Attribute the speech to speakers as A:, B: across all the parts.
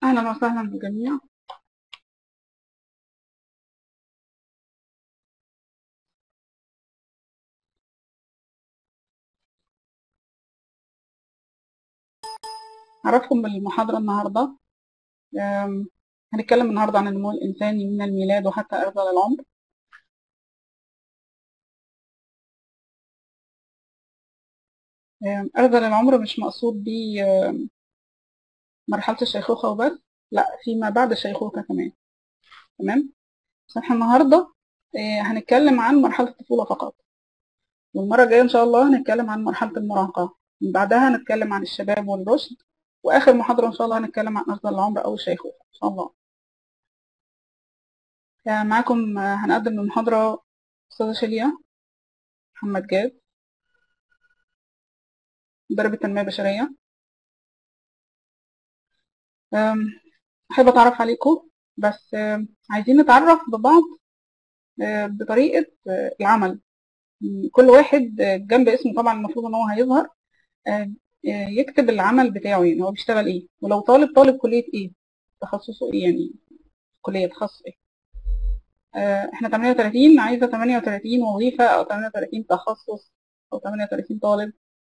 A: أهلا وسهلا بالجميع أعرفكم بالمحاضرة النهاردة أم، هنتكلم النهاردة عن النمو الإنساني من الميلاد وحتى أرذل العمر أم، أرذل العمر مش مقصود بيه أم، مرحلة الشيخوخة وبس لا فيما بعد الشيخوخة كمان تمام بس احنا النهاردة آه، هنتكلم عن مرحلة الطفولة فقط والمرة الجاية إن شاء الله هنتكلم عن مرحلة المراهقة من بعدها هنتكلم عن الشباب والرشد وآخر محاضرة إن شاء الله هنتكلم عن أرذل العمر أو الشيخوخة إن شاء الله آه، معاكم آه، هنقدم المحاضرة أستاذة شيليا محمد جاد مدرب التنمية البشرية آم، أحب أتعرف عليكم بس آم، عايزين نتعرف ببعض آه، بطريقة آه، العمل م، كل واحد آه، جنب اسمه طبعا المفروض إن هو هيظهر آه، آه، يكتب العمل بتاعه يعني هو بيشتغل إيه ولو طالب طالب كلية إيه تخصصه إيه يعني كلية تخصص إيه آه، إحنا 38 عايزة 38 وظيفة أو 38 تخصص أو 38 طالب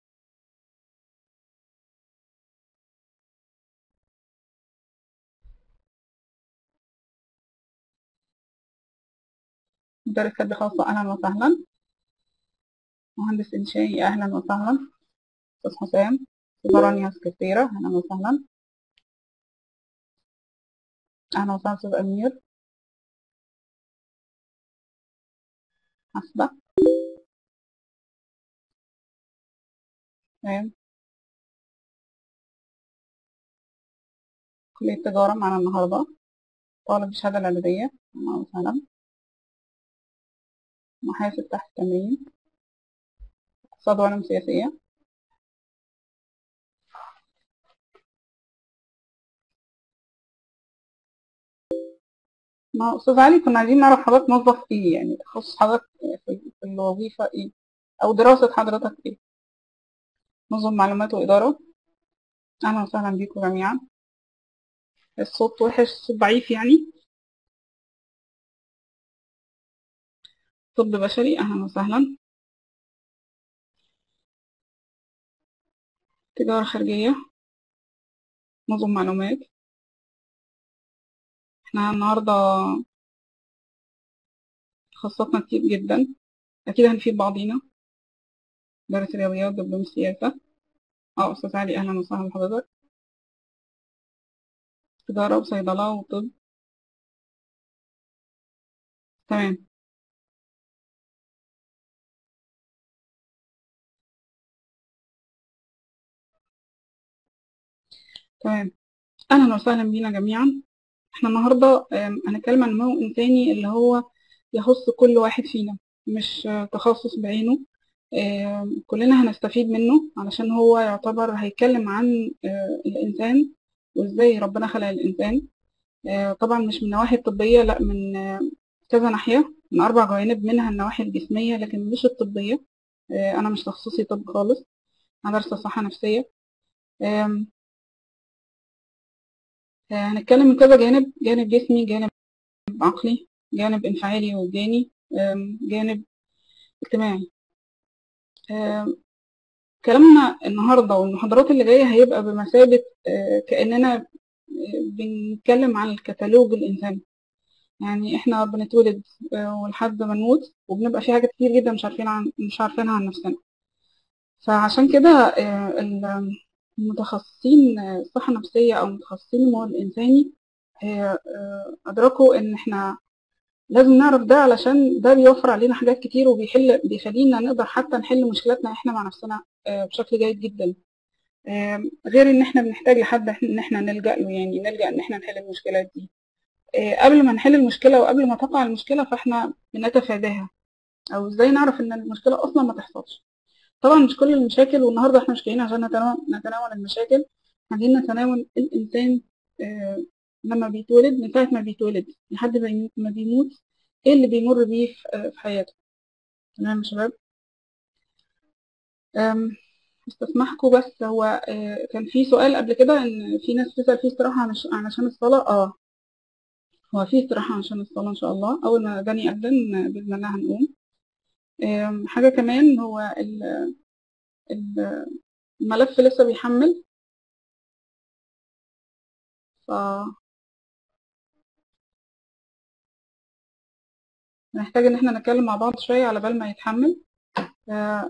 A: مدرس تربية خاصة أهلا وسهلا مهندس إنشائي أهلا وسهلا أستاذ حسام أستاذة رانيا سكرتيرة أهلا وسهلا أهلا وسهلا أستاذ أمير حسبة تمام كلية تجارة معنا النهاردة طالب الشهادة الإعدادية أهلا وسهلا محاسب تحت التمرين اقتصاد وعلوم سياسية ما أستاذ علي كنا عايزين نعرف حضرتك موظف إيه يعني تخصص حضرتك في في الوظيفة إيه أو دراسة حضرتك إيه نظم معلومات وإدارة أهلا وسهلا بيكم جميعا الصوت وحش الصوت ضعيف يعني طب بشري أهلا وسهلا تجارة خارجية نظم معلومات احنا النهاردة تخصصاتنا كتير جدا أكيد هنفيد بعضينا درس رياضيات دبلوم السياسة اه أستاذ علي أهلا وسهلا بحضرتك تجارة وصيدلة وطب تمام تمام أهلا وسهلا بينا جميعا احنا النهاردة آم، هنتكلم عن نمو إنساني اللي هو يخص كل واحد فينا مش آه، تخصص بعينه آم، كلنا هنستفيد منه علشان هو يعتبر هيتكلم عن آه، الإنسان وإزاي ربنا خلق الإنسان آه، طبعا مش من النواحي الطبية لا من آه، كذا ناحية من أربع جوانب منها النواحي الجسمية لكن مش الطبية آه، أنا مش تخصصي طب خالص أنا دارسة صحة نفسية آم، آه، هنتكلم من كذا جانب جانب جسمي جانب عقلي جانب انفعالي وجاني آم، جانب اجتماعي آم، كلامنا النهاردة والمحاضرات اللي جاية هيبقى بمثابة آه، كأننا آه، بنتكلم عن الكتالوج الإنساني يعني احنا بنتولد آه، ولحد ما نموت وبنبقى في حاجات كتير جدا مش عارفين عن مش عارفينها عن نفسنا فعشان كده آه، ال- المتخصصين آه، الصحة النفسية أو متخصصين النمو الإنساني آه، آه، أدركوا إن احنا لازم نعرف ده علشان ده بيوفر علينا حاجات كتير وبيحل بيخلينا نقدر حتى نحل مشكلاتنا احنا مع نفسنا آه، بشكل جيد جدا آم، غير ان احنا بنحتاج لحد إحنا- ان احنا نلجأ له يعني نلجأ ان احنا نحل المشكلات دي آه، قبل ما نحل المشكلة وقبل ما تقع المشكلة فاحنا بنتفاداها او ازاي نعرف ان المشكلة اصلا ما تحصلش طبعا مش كل المشاكل والنهارده احنا مش جايين عشان نتناول نتناول المشاكل احنا جايين نتناول الانسان آه، لما بيتولد من ساعة ما بيتولد لحد ما ما بيموت ايه اللي بيمر بيه في آه، في حياته تمام يا شباب أم، استسمحكم بس هو آه، كان في سؤال قبل كده ان في ناس بتسأل في استراحة عش- علشان الصلاة اه هو في استراحة عشان الصلاة ان شاء الله اول ما داني أذن بإذن الله هنقوم آم، حاجة كمان هو ال- ال- الملف لسه بيحمل ف نحتاج ان احنا نتكلم مع بعض شوية على بال ما يتحمل آه،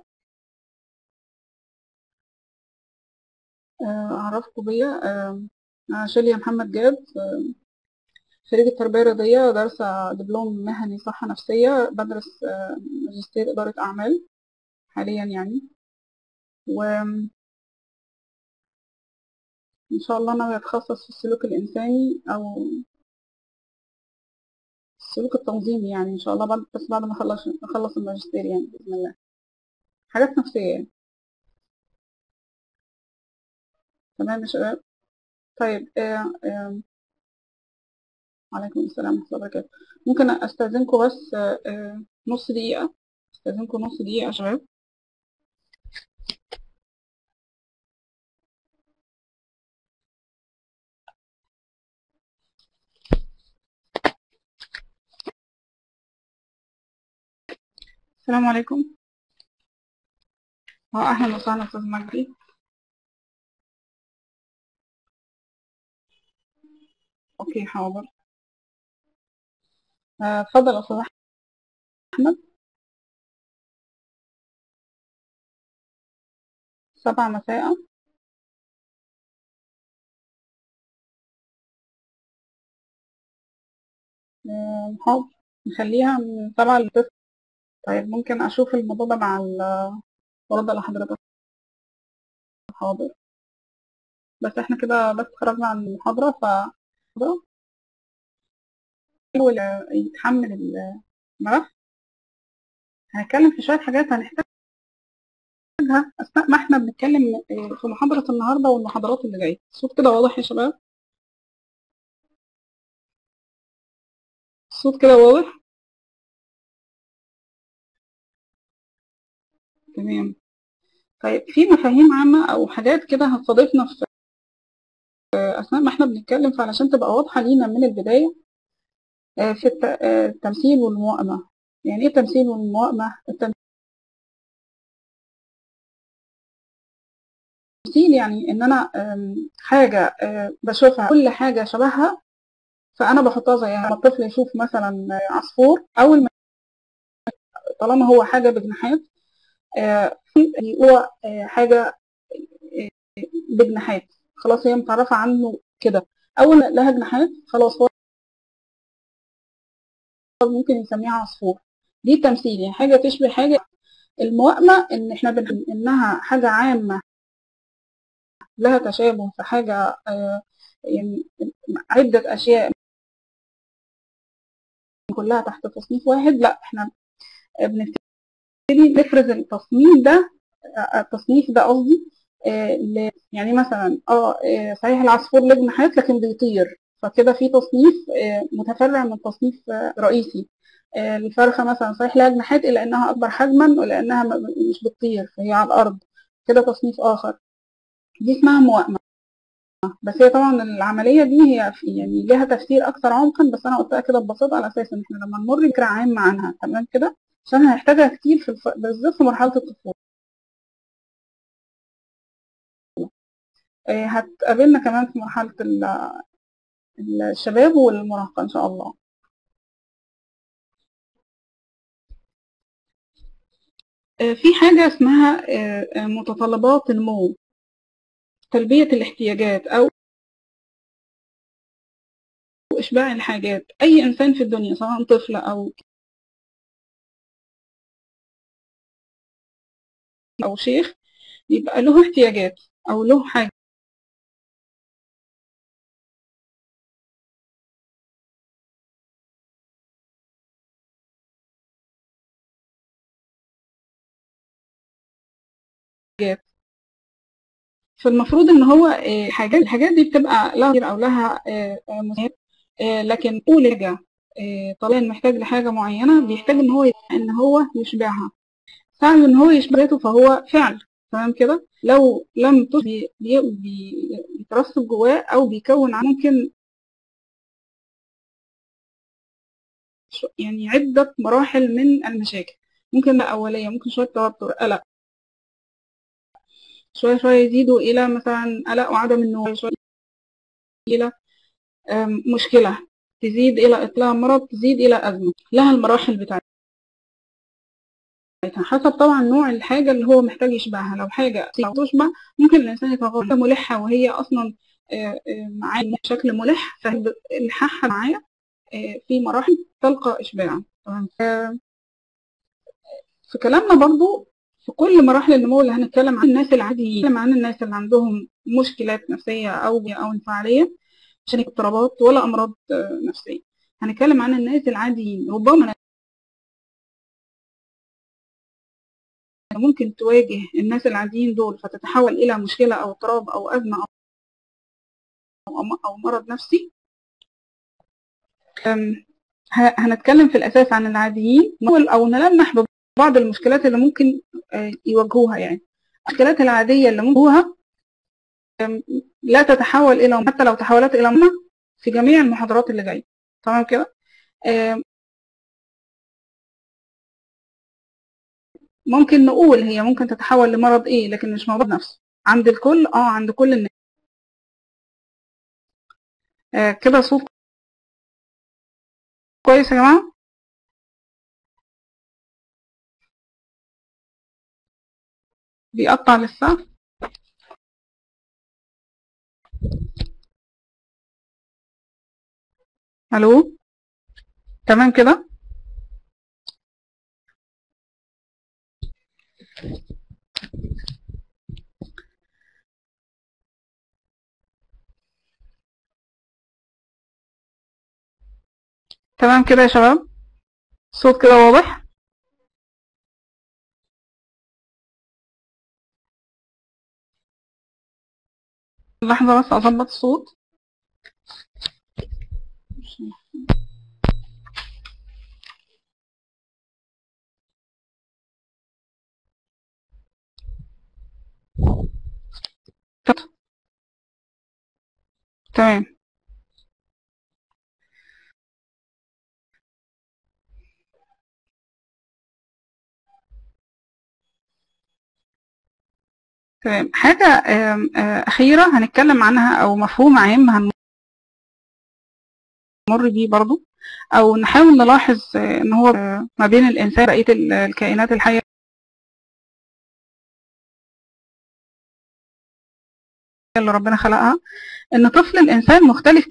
A: آه، أعرفكم بيا آه، أنا شيليا محمد جاد آه، خريجة تربية رياضية دارسة دبلوم مهني صحة نفسية بدرس آه، ماجستير إدارة أعمال حاليا يعني وإن شاء الله ناوية أتخصص في السلوك الإنساني أو السلوك التنظيمي يعني إن شاء الله بعد بس بعد ما أخلص أخلص الماجستير يعني بإذن الله حاجات نفسية يعني تمام يا شباب طيب آه، آه، عليكم السلام ورحمة الله وبركاته ممكن أستأذنكم بس آه، آه، نص دقيقة أستأذنكم نص دقيقة يا شباب السلام عليكم اه أهلا وسهلا أستاذ مجدي أوكي حاضر آه، اتفضل يا أستاذ أحمد سبعة مساء آه، حاضر نخليها من سبعة لتسعة طيب ممكن أشوف الموضوع ده مع ال- ورد لحضرتك حاضر بس احنا كده بس خرجنا عن المحاضرة ف حاول يتحمل الملف هنتكلم في شوية حاجات هنحتاجها أثناء ما احنا بنتكلم آه، في محاضرة النهاردة والمحاضرات اللي جاية الصوت كده واضح يا شباب الصوت كده واضح تمام طيب في مفاهيم عامة أو حاجات كده هتستضيفنا في أثناء ما احنا بنتكلم فعلشان تبقى واضحة لينا من البداية آه، في الت- آه، التمثيل والموائمة يعني ايه التمثيل والموائمة التمثيل يعني ان انا آم، حاجة آه، بشوفها كل حاجة شبهها فانا بحطها زيها لما الطفل يشوف مثلا عصفور اول ما طالما هو حاجة بجناحات آه، هو آه، حاجة آه، بجناحات خلاص هي متعرفة عنه كده اول ما لها جناحات خلاص هو ممكن يسميها عصفور دي التمثيل يعني حاجة تشبه حاجة الموائمة ان احنا بن... انها حاجة عامة لها تشابه في حاجة آه، يعني عدة أشياء كلها تحت تصنيف واحد لا احنا بنبتدي نفرز التصميم ده آه، التصنيف ده قصدي آه، ل- يعني مثلا اه آه، صحيح العصفور له جناحات لكن بيطير فكده في تصنيف آه، متفرع من تصنيف آه، رئيسي آه، الفرخة مثلا صحيح لها جناحات إلا إنها أكبر حجما ولأنها م- مش بتطير فهي على الأرض كده تصنيف آخر دي اسمها موائمة بس هي طبعا العملية دي هي في- يعني لها تفسير أكثر عمقا بس أنا قلتها كده ببساطة على أساس إن إحنا لما نمر فكرة عامة عنها تمام كده عشان هنحتاجها كتير في الف... بالذات في مرحلة الطفولة آه، هتقابلنا كمان في مرحلة ال- الشباب والمراهقة إن شاء الله آه، في حاجة اسمها آه، آه، متطلبات النمو تلبية الاحتياجات أو إشباع الحاجات أي إنسان في الدنيا سواء طفل أو أو شيخ يبقى له احتياجات أو له حاجة فالمفروض ان هو آه، حاجات الحاجات دي بتبقى لها تأثير او لها آه، آه، مساهمات آه، لكن طول حاجه آه، طالما محتاج لحاجه معينه بيحتاج ان هو ان هو يشبعها ساعد ان هو يشبع ذاته فهو فعل تمام كده لو لم تص- بي- بي- بي- بيترسب جواه او بيكون عنه ممكن ش- يعني عدة مراحل من المشاكل ممكن بقى أولية ممكن شوية توتر قلق شوية شوية يزيدوا إلى مثلا قلق وعدم النوم شوية إلى آم، مشكلة تزيد إلى إطلاع مرض تزيد إلى أزمة لها المراحل بتاعتها حسب طبعا نوع الحاجة اللي هو محتاج يشبعها لو حاجة تشبع ممكن الإنسان يتغير ملحة وهي أصلا آه، آه، معاه بشكل ملح فالحاحة معاه آه، في مراحل تلقى إشباعا تمام آه، في كلامنا برضو في كل مراحل النمو اللي هنتكلم عن الناس العاديين هنتكلم عن الناس اللي عندهم مشكلات نفسية أو أو انفعالية عشان اضطرابات ولا أمراض آه، نفسية هنتكلم عن الناس العاديين ربما ممكن تواجه الناس العاديين دول فتتحول إلى مشكلة أو اضطراب أو أزمة أو أو مرض نفسي أم، ه- هنتكلم في الأساس عن العاديين نقول أو نلمح ببعض المشكلات اللي ممكن آه، يواجهوها يعني المشكلات العادية اللي ممكن يواجهوها أم، لا تتحول إلى حتى لو تحولت إلى مرض في جميع المحاضرات اللي جاية تمام كده أم، ممكن نقول هي ممكن تتحول لمرض إيه لكن مش مرض نفسه عند الكل اه عند كل الناس آه، كده صوت كويس يا جماعة بيقطع لسه الو تمام كده تمام كده يا شباب الصوت كده واضح لحظة بس أظبط الصوت تمام تمام حاجة آم، آه، أخيرة هنتكلم عنها أو مفهوم عام هنمر بيه برضو أو نحاول نلاحظ آه، إن هو آه، ما بين الإنسان بقية ال- الكائنات الحية اللي ربنا خلقها إن طفل الإنسان مختلف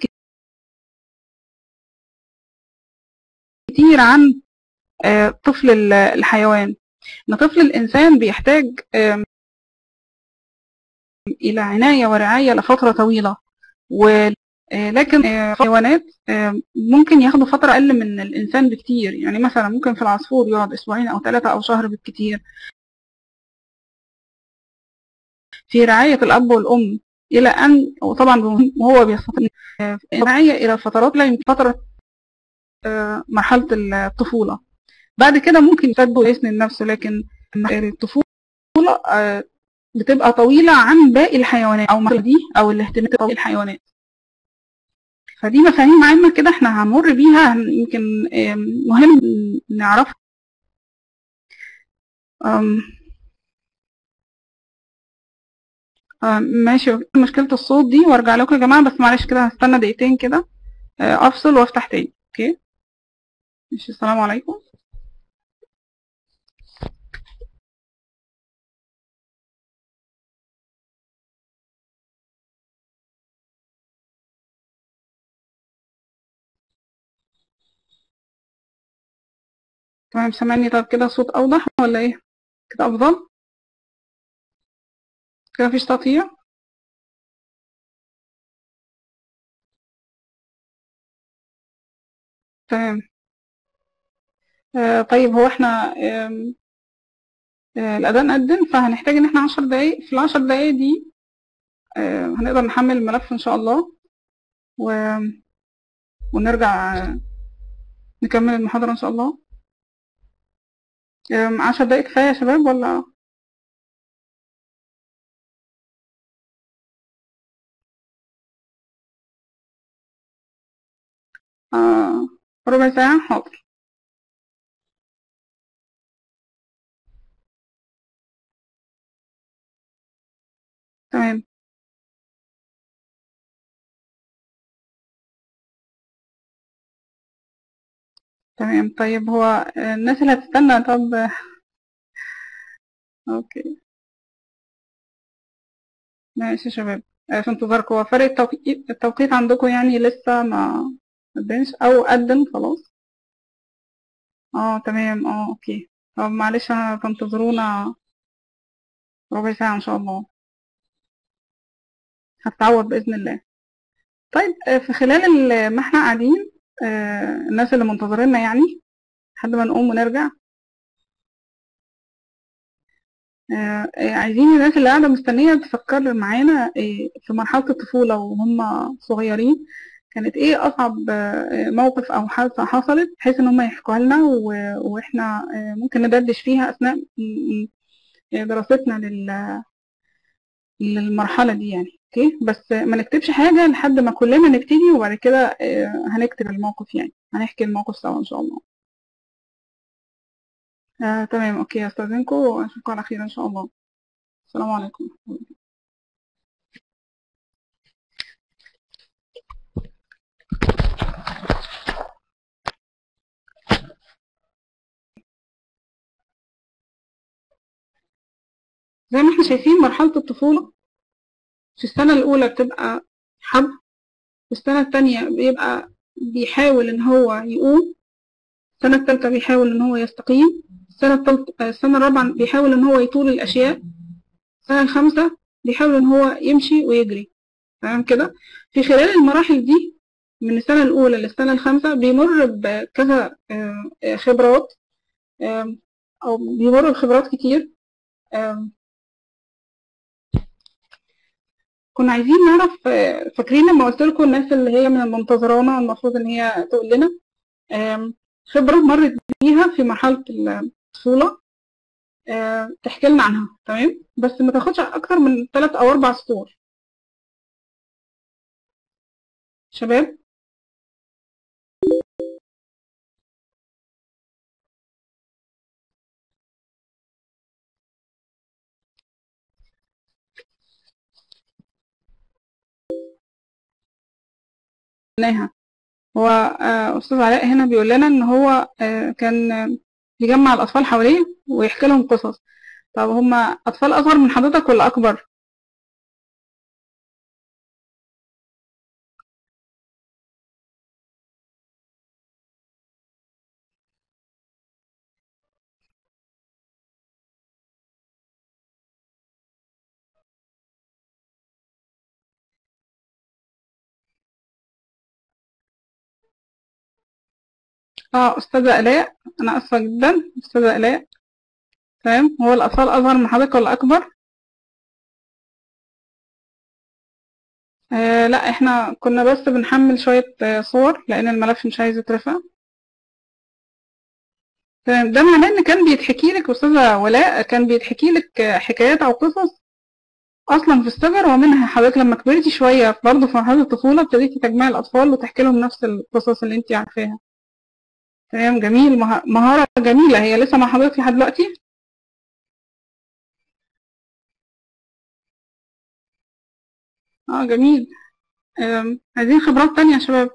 A: كتير عن آه، طفل ال- الحيوان إن طفل الإنسان بيحتاج آم، إلى عناية ورعاية لفترة طويلة و آه، لكن آه، الحيوانات آه، ممكن ياخدوا فترة أقل من الإنسان بكتير يعني مثلا ممكن في العصفور يقعد أسبوعين أو ثلاثة أو شهر بالكتير في رعاية الأب والأم إلى أن وطبعا وهو بيستطيع آه، الرعاية إلى فترات لا يمكن فترة آه، مرحلة الطفولة بعد كده ممكن يفادوا يسند نفسه لكن الطفولة آه، بتبقى طويلة عن باقي الحيوانات أو المرحلة دي أو الاهتمام بباقي الحيوانات فدي مفاهيم عامة كده احنا هنمر بيها هن- يمكن آم، مهم نعرفها آم، آم، ماشي مشكلة الصوت دي وارجع لكم يا جماعة بس معلش كده هستنى دقيقتين كده آه، افصل وافتح تاني اوكي ماشي السلام عليكم تمام سامعني طب كده الصوت اوضح ولا ايه كده افضل كده مفيش تقطيع تمام آه، طيب هو احنا آم، آه، الأذان أذن فهنحتاج إن احنا عشر دقايق في العشر دقايق دي آه، هنقدر نحمل الملف إن شاء الله و... ونرجع آه، نكمل المحاضرة إن شاء الله آم، عشر دقايق كفاية يا شباب ولا آه ربع ساعة حاضر تمام تمام طيب هو آه، الناس اللي هتستنى طب اوكي ماشي يا شباب آه، في انتظاركم هو فرق التوقيت التوقيت عندكم يعني لسه ما قدمش او قدم خلاص اه تمام اه اوكي طب معلش انا تنتظرونا ربع ساعة ان شاء الله هتعوض بإذن الله طيب آه، في خلال ال- ما احنا قاعدين آه، الناس اللي منتظريننا يعني لحد ما نقوم ونرجع آه، آه، عايزين الناس اللي قاعدة مستنية تفكر معانا آه، في مرحلة الطفولة وهم صغيرين كانت ايه أصعب آه، موقف أو حادثة حصلت بحيث إن هم يحكوها لنا و- وإحنا آه، ممكن ندردش فيها أثناء م- م- دراستنا لل- للمرحلة دي يعني اوكي بس ما نكتبش حاجة لحد ما كلنا نبتدي وبعد كده آه، هنكتب الموقف يعني هنحكي الموقف سوا إن شاء الله آه، تمام اوكي استاذنكم واشوفكم على خير ان شاء الله السلام عليكم زي ما احنا شايفين مرحلة الطفولة في السنة الأولى بتبقى حب والسنة التانية بيبقى بيحاول إن هو يقوم السنة التالتة بيحاول إن هو يستقيم السنة التالتة آه، السنة الرابعة بيحاول إن هو يطول الأشياء السنة الخامسة بيحاول إن هو يمشي ويجري تمام كده في خلال المراحل دي من السنة الأولى للسنة الخامسة بيمر بكذا آه، آه، خبرات آم، أو بيمر بخبرات كتير آم، كنا عايزين نعرف آه، فاكرين لما قلت لكم الناس اللي هي من المنتظرانا المفروض ان هي تقول لنا آم، خبرة مرت بيها في مرحلة الطفولة آه، تحكي لنا عنها تمام بس ما تاخدش اكتر من ثلاث او اربع سطور شباب قلناها هو آه، استاذ علاء هنا بيقول لنا ان هو آه، كان آه، بيجمع الاطفال حواليه ويحكي لهم قصص طب هما اطفال اصغر من حضرتك ولا اكبر اه استاذة الاء انا اسفة جدا استاذة الاء تمام هو الاطفال اصغر من حضرتك ولا اكبر آه لا احنا كنا بس بنحمل شوية آه، صور لان الملف مش عايز يترفع تمام ده معناه ان كان بيتحكي لك استاذة ولاء كان بيتحكي لك آه، حكايات او قصص اصلا في الصغر ومنها حضرتك لما كبرتي شوية برضه في مرحلة الطفولة ابتديتي تجمعي الاطفال وتحكي لهم نفس القصص اللي انت عارفاها تمام جميل مه- مهارة جميلة هي لسه مع حضرتك لحد دلوقتي اه جميل آم، عايزين خبرات تانية يا شباب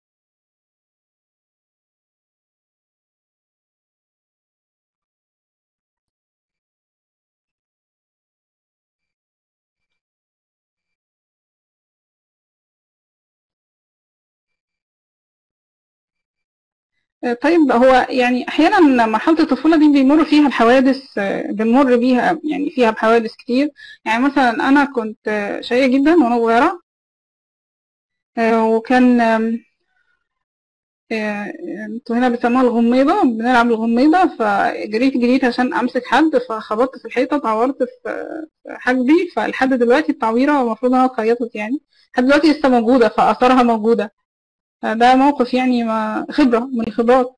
A: آه، طيب هو يعني احيانا مرحله الطفوله دي بيمر فيها بحوادث آه، بنمر بيها يعني فيها بحوادث كتير يعني مثلا انا كنت آه، شقيه جدا وانا صغيره آه، وكان آم، آه، انتوا هنا بيسموها الغميضه بنلعب الغميضه فجريت جريت عشان امسك حد فخبطت في الحيطه اتعورت في في حاجبي فلحد دلوقتي التعويره المفروض انها اتخيطت يعني لحد دلوقتي لسه موجوده فاثارها موجوده ده موقف يعني ما خبره من الخبرات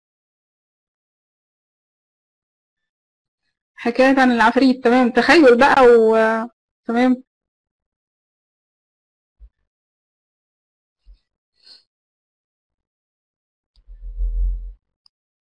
A: حكاية عن العفاريت تمام تخيل بقى و تمام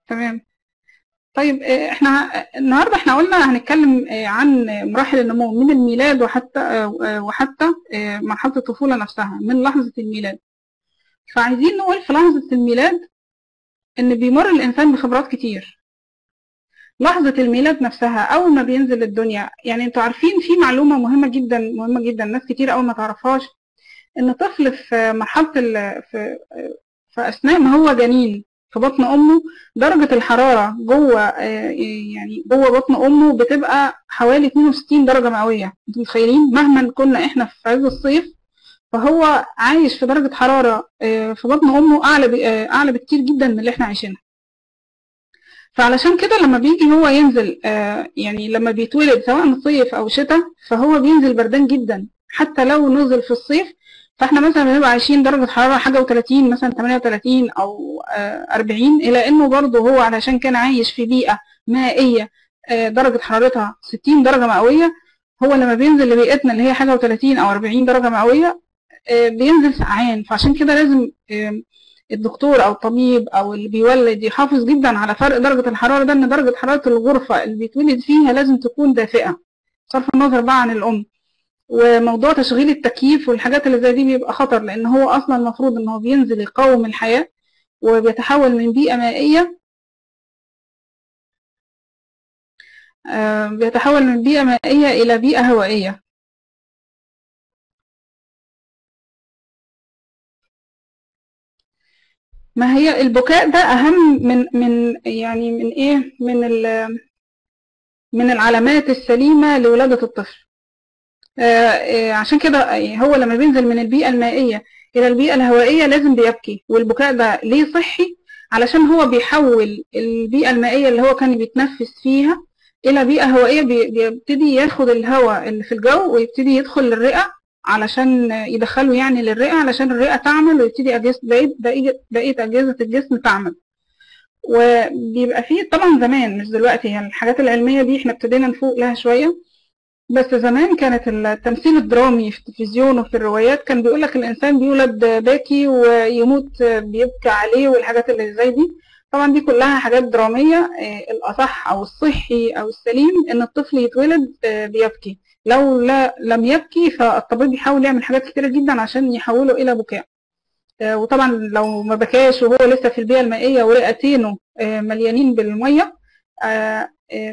A: تمام طيب آه، احنا النهارده احنا قلنا هنتكلم آه، عن مراحل النمو من الميلاد وحتى آه، آه، وحتى آه، مرحلة الطفولة نفسها من لحظة الميلاد فعايزين نقول في لحظة الميلاد ان بيمر الانسان بخبرات كتير لحظة الميلاد نفسها أول ما بينزل الدنيا يعني انتوا عارفين في معلومة مهمة جدا مهمة جدا ناس كتير أول ما تعرفهاش إن طفل في مرحلة ال... في... في أثناء ما هو جنين في بطن أمه درجة الحرارة جوه آه، يعني جوه بطن أمه بتبقى حوالي 62 درجة مئوية انتوا متخيلين مهما كنا احنا في عز الصيف فهو عايش في درجة حرارة آه، في بطن أمه أعلى ب- آه، أعلى بكتير جدا من اللي احنا عايشينها فعلشان كده لما بيجي هو ينزل آه، يعني لما بيتولد سواء صيف او شتاء فهو بينزل بردان جدا حتى لو نزل في الصيف فاحنا مثلا بنبقى عايشين درجة حرارة حاجة و30 مثلا 38 او آه، 40 الى انه برضه هو علشان كان عايش في بيئة مائية آه، درجة حرارتها 60 درجة مئوية هو لما بينزل لبيئتنا اللي هي حاجة و30 او 40 درجة مئوية آه، بينزل سقعان فعشان كده لازم آه، الدكتور او الطبيب او اللي بيولد يحافظ جدا على فرق درجة الحرارة ده ان درجة حرارة الغرفة اللي بيتولد فيها لازم تكون دافئة صرف النظر بقى عن الام وموضوع تشغيل التكييف والحاجات اللي زي دي بيبقى خطر لان هو اصلا المفروض ان هو بينزل يقاوم الحياة وبيتحول من بيئة مائية آه، بيتحول من بيئة مائية الى بيئة هوائية ما هي البكاء ده اهم من من يعني من ايه من ال- من العلامات السليمة لولادة الطفل آه، آه، عشان كده آه، هو لما بينزل من البيئة المائية إلى البيئة الهوائية لازم بيبكي والبكاء ده ليه صحي علشان هو بيحول البيئة المائية اللي هو كان بيتنفس فيها إلى بيئة هوائية بي- بيبتدي ياخد الهواء اللي في الجو ويبتدي يدخل للرئة علشان يدخله يعني للرئة علشان الرئة تعمل ويبتدي أجهزة بقية بقية بقية أجهزة الجسم تعمل وبيبقى فيه طبعا زمان مش دلوقتي يعني الحاجات العلمية دي احنا ابتدينا نفوق لها شوية بس زمان كانت التمثيل الدرامي في التلفزيون وفي الروايات كان بيقول لك الإنسان بيولد باكي ويموت بيبكى عليه والحاجات اللي زي دي طبعا دي كلها حاجات درامية آه، الأصح أو الصحي أو السليم إن الطفل يتولد آه، بيبكي لو لا لم يبكي فالطبيب يحاول يعمل حاجات كتيرة جدا عشان يحوله إلى بكاء آه، وطبعا لو ما بكاش وهو لسه في البيئة المائية ورئتينه آه، مليانين بالمية آه، آه،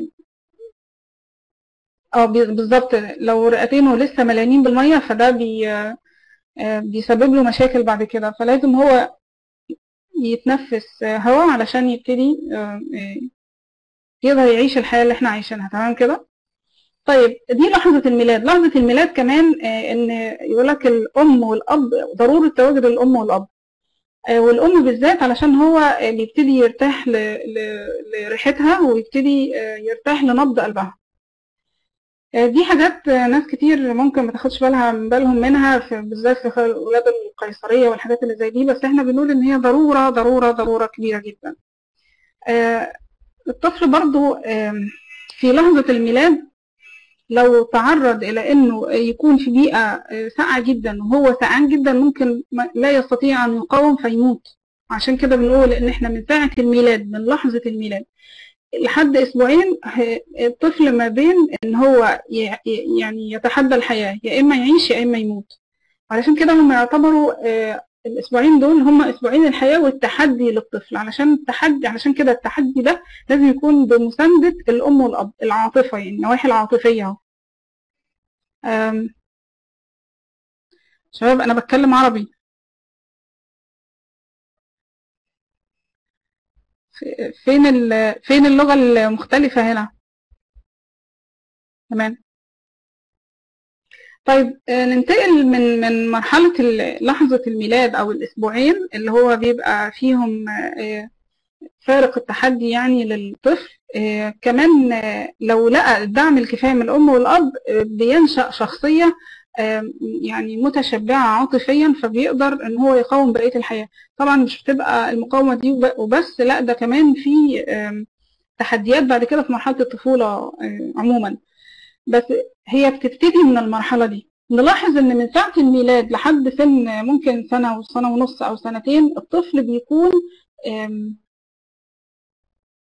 A: اه بي- بالظبط لو رئتينه لسه مليانين بالميه فده بي آه، بيسبب له مشاكل بعد كده فلازم هو يتنفس آه، هواء علشان يبتدي آه، آه، يقدر يعيش الحياة اللي احنا عايشينها تمام كده طيب دي لحظة الميلاد لحظة الميلاد كمان آه، ان يقولك الأم والأب ضرورة تواجد الأم والأب آه، والأم بالذات علشان هو آه، بيبتدي يرتاح ل- ل- لريحتها ويبتدي آه، يرتاح لنبض قلبها دي حاجات ناس كتير ممكن ما تاخدش بالها من بالهم منها في بالذات في الولادة القيصرية والحاجات اللي زي دي بس احنا بنقول ان هي ضرورة ضرورة ضرورة كبيرة جدا آه، الطفل برضو آم، في لحظة الميلاد لو تعرض إلى إنه يكون في بيئة آه، ساقعة جدا وهو سقعان جدا ممكن ما- لا يستطيع أن يقاوم فيموت عشان كده بنقول إن إحنا من ساعة الميلاد من لحظة الميلاد لحد اسبوعين ه- الطفل ما بين ان هو ي- ي- يعني يتحدى الحياة يا اما يعيش يا اما يموت علشان كده هم يعتبروا آه، الاسبوعين دول هم اسبوعين الحياة والتحدي للطفل علشان التحدي علشان كده التحدي ده لازم يكون بمساندة الام والاب العاطفة يعني النواحي العاطفية اهو آم، شباب انا بتكلم عربي ف- فين ال- فين اللغة المختلفة هنا تمام طيب آه، ننتقل من من مرحلة ال- لحظة الميلاد أو الأسبوعين اللي هو بيبقى فيهم آه، فارق التحدي يعني للطفل آه، كمان آه، لو لقى الدعم الكفاية من الأم والأب آه، بينشأ شخصية آه، يعني متشبعة عاطفيا فبيقدر إن هو يقاوم بقية الحياة طبعا مش بتبقى المقاومة دي وب- وبس لا ده كمان في آم، تحديات بعد كده في مرحلة الطفولة آه، عموما بس هي بتبتدي من المرحلة دي نلاحظ ان من ساعة الميلاد لحد سن ممكن سنة وسنة ونص او سنتين الطفل بيكون آم،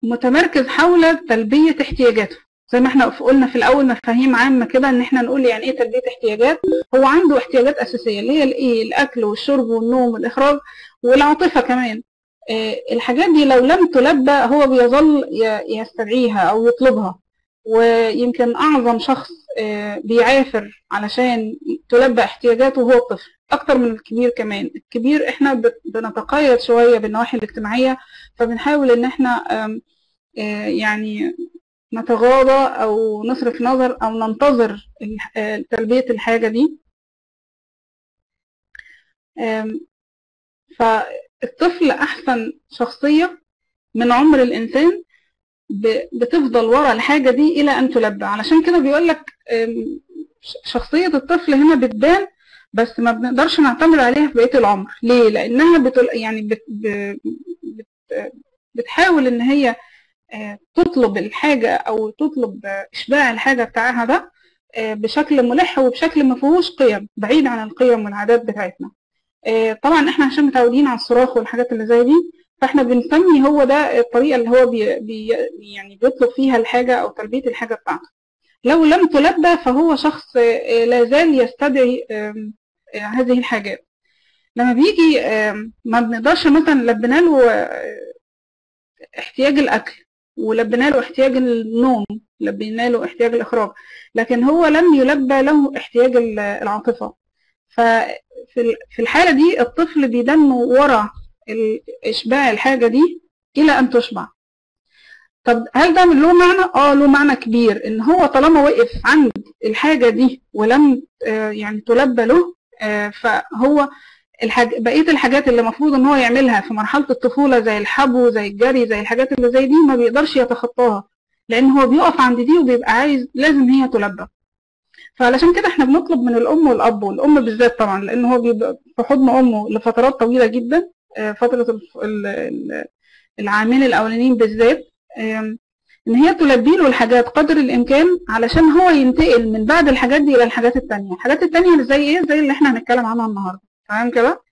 A: متمركز حول تلبية احتياجاته زي ما احنا قلنا في الاول مفاهيم عامه كده ان احنا نقول يعني ايه تلبيه احتياجات هو عنده احتياجات اساسيه اللي هي الايه الاكل والشرب والنوم والاخراج والعاطفه كمان آه، الحاجات دي لو لم تلبى هو بيظل ي- يستدعيها او يطلبها ويمكن اعظم شخص آه، بيعافر علشان تلبى احتياجاته هو الطفل اكتر من الكبير كمان الكبير احنا بت- بنتقيد شويه بالنواحي الاجتماعيه فبنحاول ان احنا آم، آه، يعني نتغاضى او نصرف نظر او ننتظر الح- آه، تلبيه الحاجه دي آم، فالطفل احسن شخصيه من عمر الانسان ب- بتفضل ورا الحاجه دي الى ان تلبى علشان كده بيقول لك شخصيه الطفل هنا بتبان بس ما بنقدرش نعتمد عليها في بقيه العمر ليه لانها بتل... يعني بت... ب- بت... بتحاول ان هي آه، تطلب الحاجه او تطلب آه، اشباع الحاجه بتاعها ده آه، بشكل ملح وبشكل ما فيهوش قيم بعيد عن القيم والعادات بتاعتنا آه، طبعا احنا عشان متعودين على الصراخ والحاجات اللي زي دي فاحنا بنسمي هو ده الطريقه اللي هو بي بي يعني بيطلب فيها الحاجه او تلبيه الحاجه بتاعته لو لم تلبى فهو شخص آه، لا زال يستدعي آم، آه، هذه الحاجات لما بيجي آم، ما بنقدرش مثلا لبينا له آه، احتياج الاكل ولبينا له احتياج النوم لبينا له احتياج الاخراج لكن هو لم يلبى له احتياج ال- العاطفه ففي ال- في الحاله دي الطفل بيدن ورا ال- اشباع الحاجه دي الى ان تشبع طب هل ده له معنى اه له معنى كبير ان هو طالما وقف عند الحاجه دي ولم آه، يعني تلبى له آه، فهو الحاج... بقيه الحاجات اللي المفروض ان هو يعملها في مرحله الطفوله زي الحبو زي الجري زي الحاجات اللي زي دي ما بيقدرش يتخطاها لان هو بيقف عند دي وبيبقى عايز لازم هي تلبى فعلشان كده احنا بنطلب من الام والاب والام بالذات طبعا لان هو بيبقى في حضن امه لفترات طويله جدا آه، فتره الف- ال- ال- العامين الاولانيين بالذات آم، ان هي تلبي له الحاجات قدر الامكان علشان هو ينتقل من بعد الحاجات دي الى الحاجات التانية الحاجات التانية اللي زي ايه زي اللي احنا هنتكلم عنها النهارده تمام كده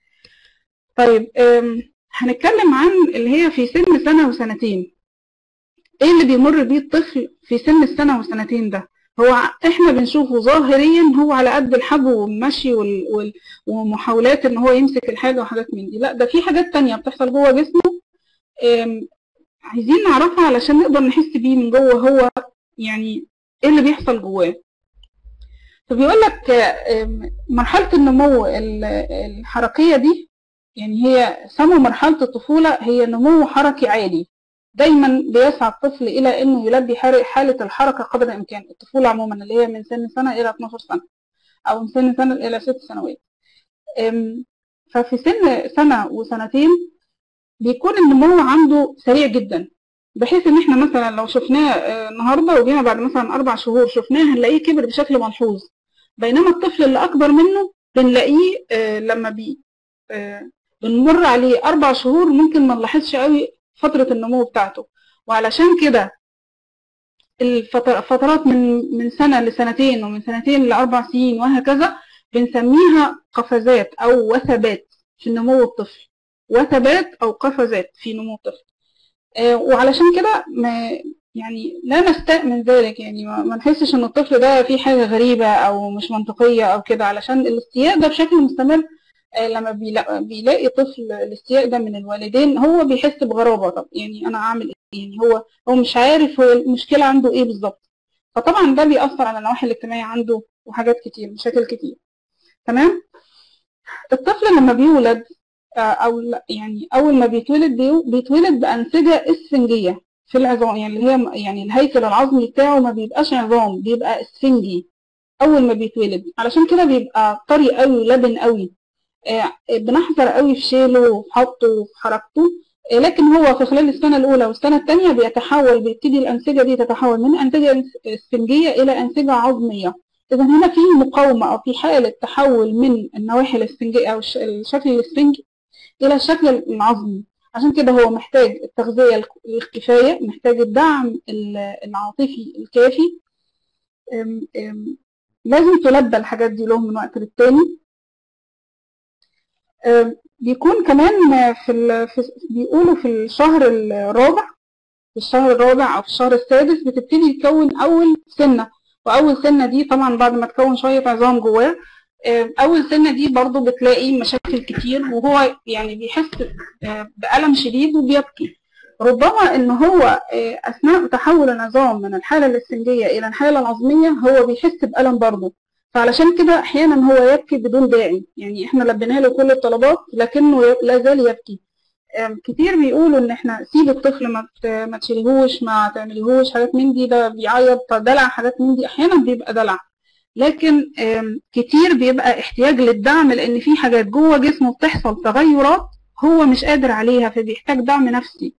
A: طيب آم، هنتكلم عن اللي هي في سن سنة وسنتين ايه اللي بيمر بيه الطفل في سن السنة وسنتين ده هو ع- احنا بنشوفه ظاهريا هو على قد الحبو والمشي وال... وال... ومحاولات ان هو يمسك الحاجة وحاجات من دي لا ده في حاجات تانية بتحصل جوه جسمه آم، عايزين نعرفها علشان نقدر نحس بيه من جوه هو يعني ايه اللي بيحصل جواه فبيقول لك آم، مرحلة النمو ال- الحركية دي يعني هي سموا مرحلة الطفولة هي نمو حركي عالي دايما بيسعى الطفل إلى إنه يلبي حر- حالة الحركة قدر الإمكان الطفولة عموما اللي هي من سن سنة إلى 12 سنة أو من سن سنة إلى ست سنوات أم، ففي سن سنة وسنتين بيكون النمو عنده سريع جدا بحيث ان احنا مثلا لو شفناه آه، النهارده وجينا بعد مثلا اربع شهور شفناه هنلاقيه كبر بشكل ملحوظ بينما الطفل اللي اكبر منه بنلاقيه آه، لما بي آه، بنمر عليه اربع شهور ممكن ما نلاحظش قوي فتره النمو بتاعته وعلشان كده الفترات من من سنه لسنتين ومن سنتين لاربع سنين وهكذا بنسميها قفزات او وثبات في نمو الطفل وثبات او قفزات في نمو الطفل آه، وعلشان كده ما يعني لا نستاء من ذلك يعني ما ما نحسش ان الطفل ده فيه حاجه غريبه او مش منطقيه او كده علشان الاستياء ده بشكل مستمر آه، لما بيلا- بيلاقي طفل الاستياء ده من الوالدين هو بيحس بغرابه طب يعني انا اعمل ايه يعني هو هو مش عارف هو المشكله عنده ايه بالظبط فطبعا ده بيأثر على النواحي الاجتماعيه عنده وحاجات كتير مشاكل كتير تمام الطفل لما بيولد آه، او لا- يعني اول ما بيتولد بيو- بيتولد بانسجه اسفنجيه في العظام يعني اللي هي يعني الهيكل العظمي بتاعه ما بيبقاش عظام بيبقى اسفنجي اول ما بيتولد علشان كده بيبقى طري قوي لبن قوي آه، بنحذر قوي في شيله وفي حطه وفي حركته آه، لكن هو في خلال السنه الاولى والسنه الثانيه بيتحول بيبتدي الانسجه دي تتحول من انسجه اسفنجيه الى انسجه عظميه اذا هنا في مقاومه او في حاله تحول من النواحي الاسفنجيه او الش- الشكل الاسفنجي الى الشكل العظمي عشان كده هو محتاج التغذيه الك- الكفايه محتاج الدعم ال- العاطفي الكافي أم- أم، لازم تلبى الحاجات دي له من وقت للتاني أم، بيكون كمان في, ال... في بيقولوا في الشهر الرابع في الشهر الرابع او في الشهر السادس بتبتدي تكون اول سنه واول سنه دي طبعا بعد ما تكون شويه عظام جواه آه، اول سنه دي برضو بتلاقي مشاكل كتير وهو يعني بيحس آه، بالم شديد وبيبكي ربما ان هو آه، اثناء تحول العظام من الحاله الاسفنجيه الى الحاله العظميه هو بيحس بالم برضه فعلشان كده احيانا هو يبكي بدون داعي يعني احنا لبينا له كل الطلبات لكنه ي- لا زال يبكي آم، كتير بيقولوا ان احنا سيب الطفل ما ت- ما تشيلهوش ما تعمليهوش حاجات من دي ده بيعيط دلع حاجات من دي احيانا بيبقى دلع لكن آم، كتير بيبقى احتياج للدعم لان في حاجات جوه جسمه بتحصل تغيرات هو مش قادر عليها فبيحتاج دعم نفسي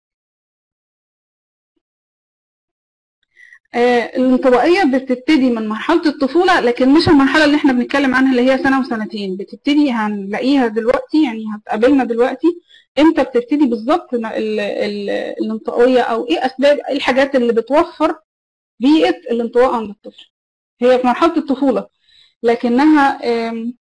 A: آه، الانطباعية بتبتدي من مرحلة الطفولة لكن مش المرحلة اللي احنا بنتكلم عنها اللي هي سنة وسنتين بتبتدي هنلاقيها دلوقتي يعني هتقابلنا دلوقتي امتى بتبتدي بالظبط ال- ال- الانطوائية او ايه اسباب ايه الحاجات اللي بتوفر بيئة الانطواء عند الطفل هي في مرحلة الطفولة لكنها آم،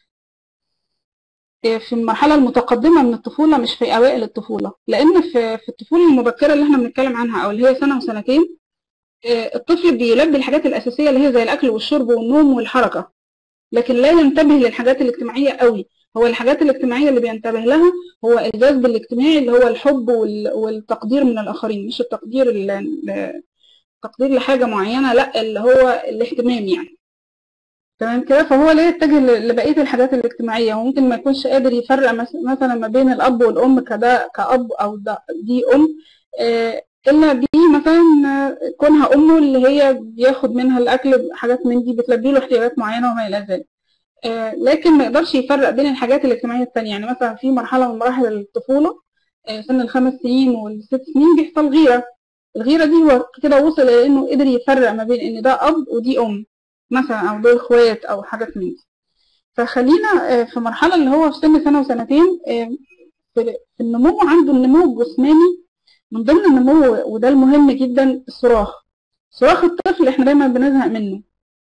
A: آه، في المرحلة المتقدمة من الطفولة مش في أوائل الطفولة لأن في في الطفولة المبكرة اللي احنا بنتكلم عنها أو اللي هي سنة وسنتين آه، الطفل بيلبي الحاجات الأساسية اللي هي زي الأكل والشرب والنوم والحركة لكن لا ينتبه للحاجات الاجتماعية قوي هو الحاجات الاجتماعية اللي بينتبه لها هو الجذب الاجتماعي اللي هو الحب وال- والتقدير من الآخرين مش التقدير ال- ال- التقدير لحاجة معينة لا اللي هو الاهتمام يعني تمام كده فهو لا يتجه ل- لبقية الحاجات الاجتماعية وممكن ما يكونش قادر يفرق مس- مثلا ما بين الأب والأم كده كأب أو ده دي أم آه، إلا دي مثلا آه، كونها أمه اللي هي بياخد منها الأكل حاجات من دي بتلبي له احتياجات معينة وما إلى ذلك آه، لكن ما يقدرش يفرق بين الحاجات الاجتماعية التانية يعني مثلا في مرحلة من مراحل الطفولة آه، سن الخمس سنين والست سنين بيحصل غيرة الغيرة دي هو كده وصل إلى إنه قدر يفرق ما بين إن ده أب ودي أم مثلا أو دول إخوات أو حاجات من دي فخلينا آه، في مرحلة اللي هو في سن سنة وسنتين آه، في في النمو عنده النمو الجسماني من ضمن النمو وده المهم جدا الصراخ صراخ الطفل احنا دايما بنزهق منه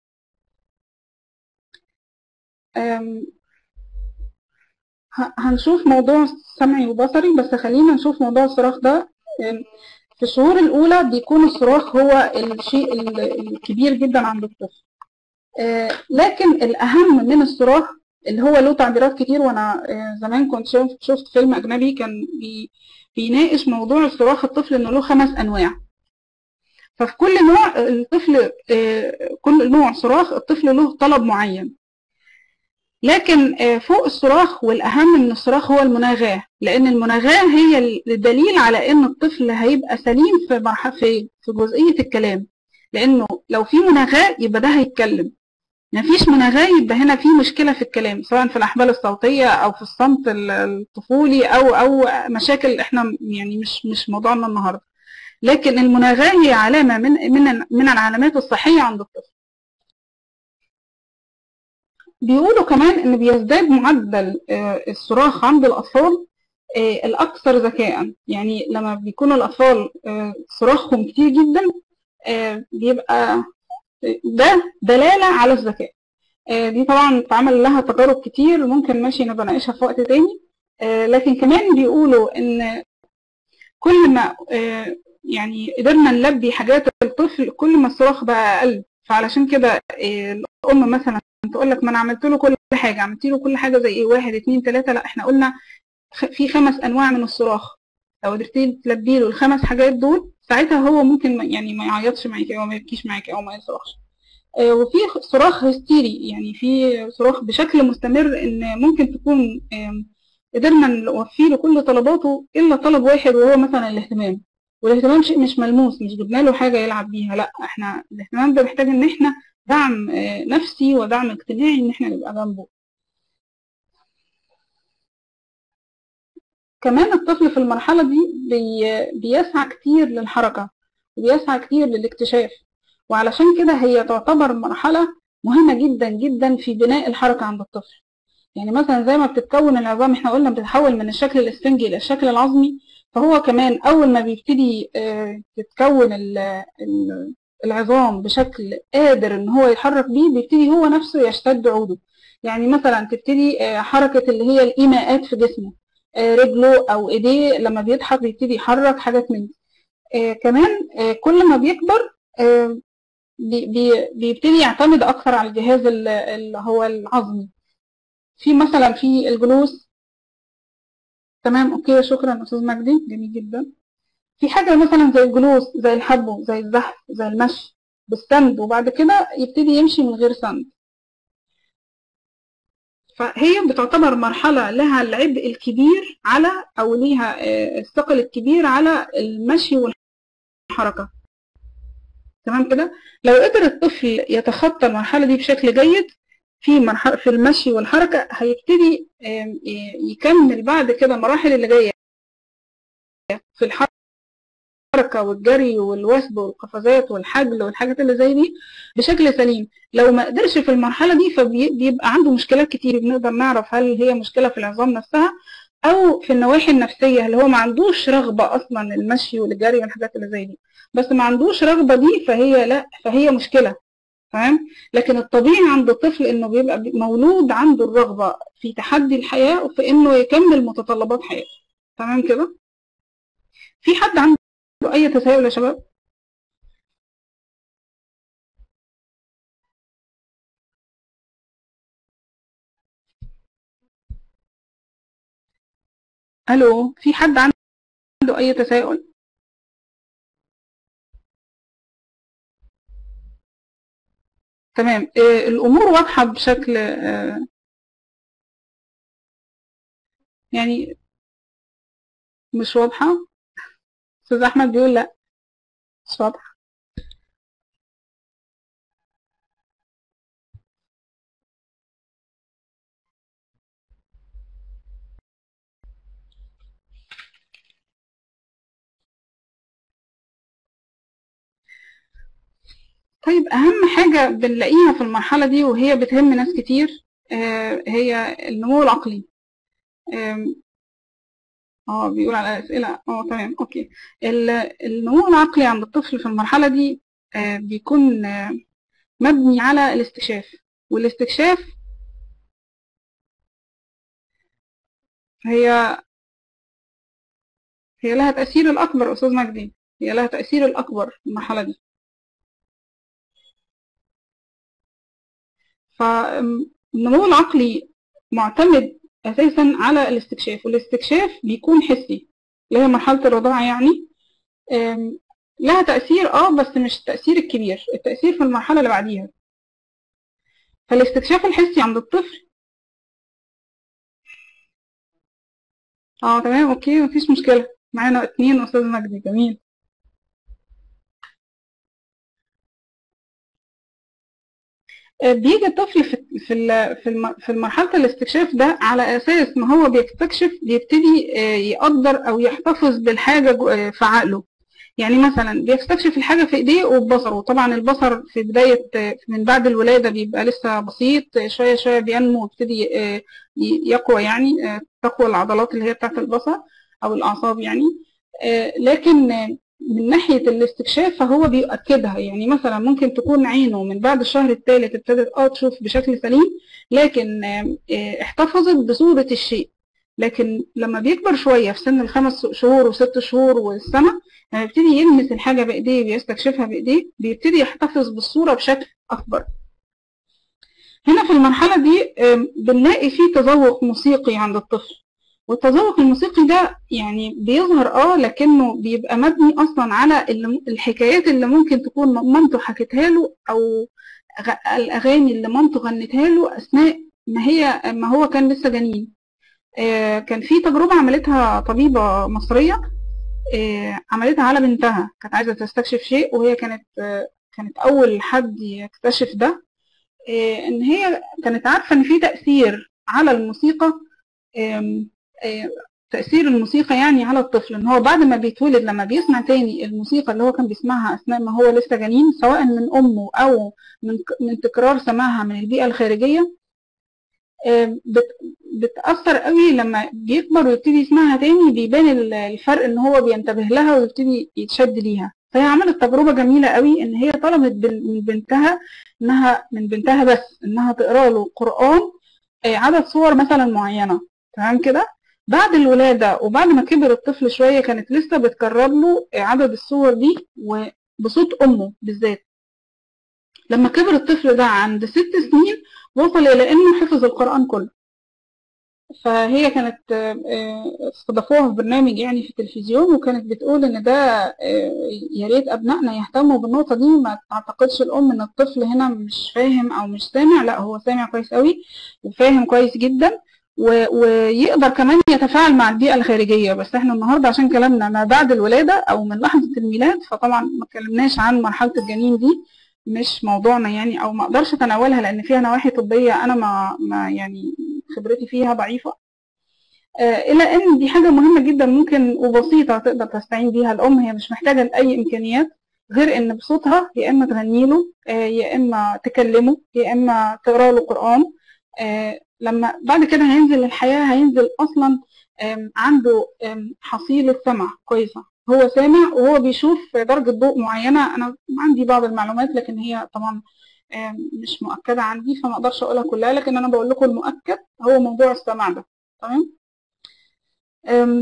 A: آم، ه- هنشوف موضوع سمعي وبصري بس خلينا نشوف موضوع الصراخ ده آم، في الشهور الأولى بيكون الصراخ هو الشيء ال- الكبير جدا عند الطفل آه، لكن الأهم من الصراخ اللي هو له تعبيرات كتير وأنا آه، زمان كنت شوف- شفت فيلم أجنبي كان بي بيناقش موضوع الصراخ الطفل إنه له خمس أنواع ففي كل نوع الطفل آه، كل نوع صراخ الطفل له طلب معين لكن آه، فوق الصراخ والأهم من الصراخ هو المناغاة لأن المناغاة هي الدليل على إن الطفل هيبقى سليم في مرحلة في في جزئية الكلام لأنه لو في مناغاة يبقى ده هيتكلم مفيش مناغاة يبقى هنا في مشكلة في الكلام سواء في الأحبال الصوتية أو في الصمت ال- الطفولي أو أو مشاكل إحنا يعني مش مش موضوعنا النهاردة لكن المناغاة هي علامة من من من العلامات الصحية عند الطفل بيقولوا كمان ان بيزداد معدل آه، الصراخ عند الاطفال آه، الاكثر ذكاء يعني لما بيكون الاطفال آه، صراخهم كتير جدا آه، بيبقى ده دلاله على الذكاء آه، دي طبعا اتعمل لها تجارب كتير ممكن ماشي نبقى نناقشها في وقت تاني آه، لكن كمان بيقولوا ان كل ما آه، يعني قدرنا نلبي حاجات الطفل كل ما الصراخ بقى اقل فعلشان كده آه، الام مثلا تقول لك ما انا عملت له كل حاجه عملت له كل حاجه زي ايه واحد اتنين تلاته لا احنا قلنا خ- في خمس انواع من الصراخ لو قدرتي تلبي له الخمس حاجات دول ساعتها هو ممكن ما- يعني ما يعيطش معاكي او ما يبكيش معاكي او ما يصرخش آه، وفي خ- صراخ هستيري يعني في صراخ بشكل مستمر ان ممكن تكون آم، قدرنا نوفي له كل طلباته الا طلب واحد وهو مثلا الاهتمام والاهتمام شيء مش ملموس مش جبنا له حاجه يلعب بيها لا احنا الاهتمام ده محتاج ان احنا دعم آه، نفسي ودعم اجتماعي ان احنا نبقى جنبه كمان الطفل في المرحلة دي بي بيسعى كتير للحركة وبيسعى كتير للاكتشاف وعلشان كده هي تعتبر مرحلة مهمة جدا جدا في بناء الحركة عند الطفل يعني مثلا زي ما بتتكون العظام احنا قلنا بتتحول من الشكل الاسفنجي الى الشكل العظمي فهو كمان اول ما بيبتدي آه، تتكون ال- ال- العظام بشكل قادر ان هو يتحرك بيه بيبتدي هو نفسه يشتد عوده يعني مثلا تبتدي آه، حركة اللي هي الايماءات في جسمه آه، رجله او ايديه لما بيضحك بيبتدي يحرك حاجات من دي آه كمان آه كل ما بيكبر آه بي بي بيبتدي يعتمد اكثر على الجهاز ال- اللي هو العظمي في مثلا في الجلوس تمام اوكي شكرا استاذ مجدي جميل جدا في حاجه مثلا زي الجلوس زي الحبو زي الزحف زي المشي بالسند وبعد كده يبتدي يمشي من غير سند فهي بتعتبر مرحلة لها العبء الكبير على أو ليها آه، الثقل الكبير على المشي والحركة تمام كده لو قدر الطفل يتخطى المرحلة دي بشكل جيد في مرحلة في المشي والحركة هيبتدي آم، ي- يكمل بعد كده المراحل اللي جاية في الحركة والجري والوثب والقفزات والحجل والحاجات اللي زي دي بشكل سليم لو ما قدرش في المرحلة دي فبيبقى عنده مشكلات كتير بنقدر نعرف هل هي مشكلة في العظام نفسها أو في النواحي النفسية اللي هو ما عندوش رغبة أصلا المشي والجري والحاجات اللي زي دي بس ما عندوش رغبة دي فهي لا فهي مشكلة تمام لكن الطبيعي عند الطفل انه بيبقى مولود عنده الرغبة في تحدي الحياة وفي انه يكمل متطلبات حياته تمام كده في حد عنده اي تساؤل يا شباب الو في حد عنده اي تساؤل تمام آه، الامور واضحة بشكل آه، يعني مش واضحة استاذ احمد بيقول لا مش واضحة طيب أهم حاجة بنلاقيها في المرحلة دي وهي بتهم ناس كتير آه، هي النمو العقلي آم، اه بيقول على أسئلة اه تمام اوكي ال- النمو العقلي عند الطفل في المرحلة دي آه، بيكون آه، مبني على الاستكشاف والاستكشاف هي هي لها تأثير الأكبر أستاذ مجدي هي لها تأثير الأكبر في المرحلة دي فالنمو العقلي معتمد أساسا على الاستكشاف والاستكشاف بيكون حسي اللي هي مرحلة الرضاعة يعني أم، لها تأثير اه بس مش التأثير الكبير التأثير في المرحلة اللي بعديها فالاستكشاف الحسي عند الطفل اه تمام اوكي مفيش مشكلة معانا اتنين أستاذ مجدي جميل آه، بيجي الطفل في في ال- في الم- في مرحلة الاستكشاف ده على أساس ما هو بيستكشف بيبتدي آه، يقدر أو يحتفظ بالحاجة جو- آه، في عقله يعني مثلا بيستكشف الحاجة في إيديه وببصره طبعا البصر في بداية آه، من بعد الولادة بيبقى لسه بسيط آه، شوية شوية بينمو ويبتدي آه، ي- يقوى يعني آه، تقوى العضلات اللي هي بتاعت البصر أو الأعصاب يعني آه، لكن آه، من ناحية الاستكشاف فهو بيؤكدها يعني مثلا ممكن تكون عينه من بعد الشهر الثالث ابتدت اه تشوف بشكل سليم لكن آه، آه، احتفظت بصورة الشيء لكن لما بيكبر شوية في سن الخمس شهور وست شهور والسنة لما يبتدي يلمس الحاجة بإيديه ويستكشفها بإيديه بيبتدي يحتفظ بالصورة بشكل أكبر هنا في المرحلة دي آم، بنلاقي فيه تذوق موسيقي عند الطفل والتذوق الموسيقي ده يعني بيظهر اه لكنه بيبقى مبني اصلا على اللي- الحكايات اللي ممكن تكون مامته حكتها له او غ- الاغاني اللي مامته غنتها له اثناء ما هي ما هو كان لسه جنين آه، كان في تجربة عملتها طبيبة مصرية آه، عملتها على بنتها كانت عايزة تستكشف شيء وهي كانت آه، كانت أول حد يكتشف ده آه، إن هي كانت عارفة إن في تأثير على الموسيقى آم، آه، تأثير الموسيقى يعني على الطفل إن هو بعد ما بيتولد لما بيسمع تاني الموسيقى اللي هو كان بيسمعها أثناء ما هو لسه جنين سواء من أمه أو من من تكرار سماعها من البيئة الخارجية آه، بت- بتأثر قوي لما بيكبر ويبتدي يسمعها تاني بيبان ال- الفرق ان هو بينتبه لها ويبتدي يتشد ليها فهي عملت تجربة جميلة قوي ان هي طلبت بن- من بنتها انها من بنتها بس انها تقرا له قرآن آه، عدد صور مثلا معينة تمام كده بعد الولادة وبعد ما كبر الطفل شوية كانت لسه بتكرر له عدد الصور دي وبصوت أمه بالذات لما كبر الطفل ده عند ست سنين وصل إلى إنه حفظ القرآن كله فهي كانت آه، آه، استضافوها في برنامج يعني في التلفزيون وكانت بتقول ان ده آه، يا ريت ابنائنا يهتموا بالنقطه دي ما تعتقدش الام ان الطفل هنا مش فاهم او مش سامع لا هو سامع كويس قوي وفاهم كويس جدا و- ويقدر كمان يتفاعل مع البيئه الخارجيه بس احنا النهارده عشان كلامنا ما بعد الولاده او من لحظه الميلاد فطبعا ما اتكلمناش عن مرحله الجنين دي مش موضوعنا يعني او ما اقدرش اتناولها لان فيها نواحي طبيه انا ما, ما يعني خبرتي فيها ضعيفه آه، الى ان دي حاجه مهمه جدا ممكن وبسيطه تقدر تستعين بيها الام هي مش محتاجه لاي امكانيات غير ان بصوتها يا اما تغني له آه، يا اما تكلمه يا اما تقرا له قران آه، لما بعد كده هينزل الحياه هينزل اصلا آم، عنده آم، حصيله سمع كويسه هو سامع وهو بيشوف درجه ضوء معينه انا عندي بعض المعلومات لكن هي طبعا آم، مش مؤكده عندي فما اقدرش اقولها كلها لكن انا بقول لكم المؤكد هو موضوع السمع ده تمام أم،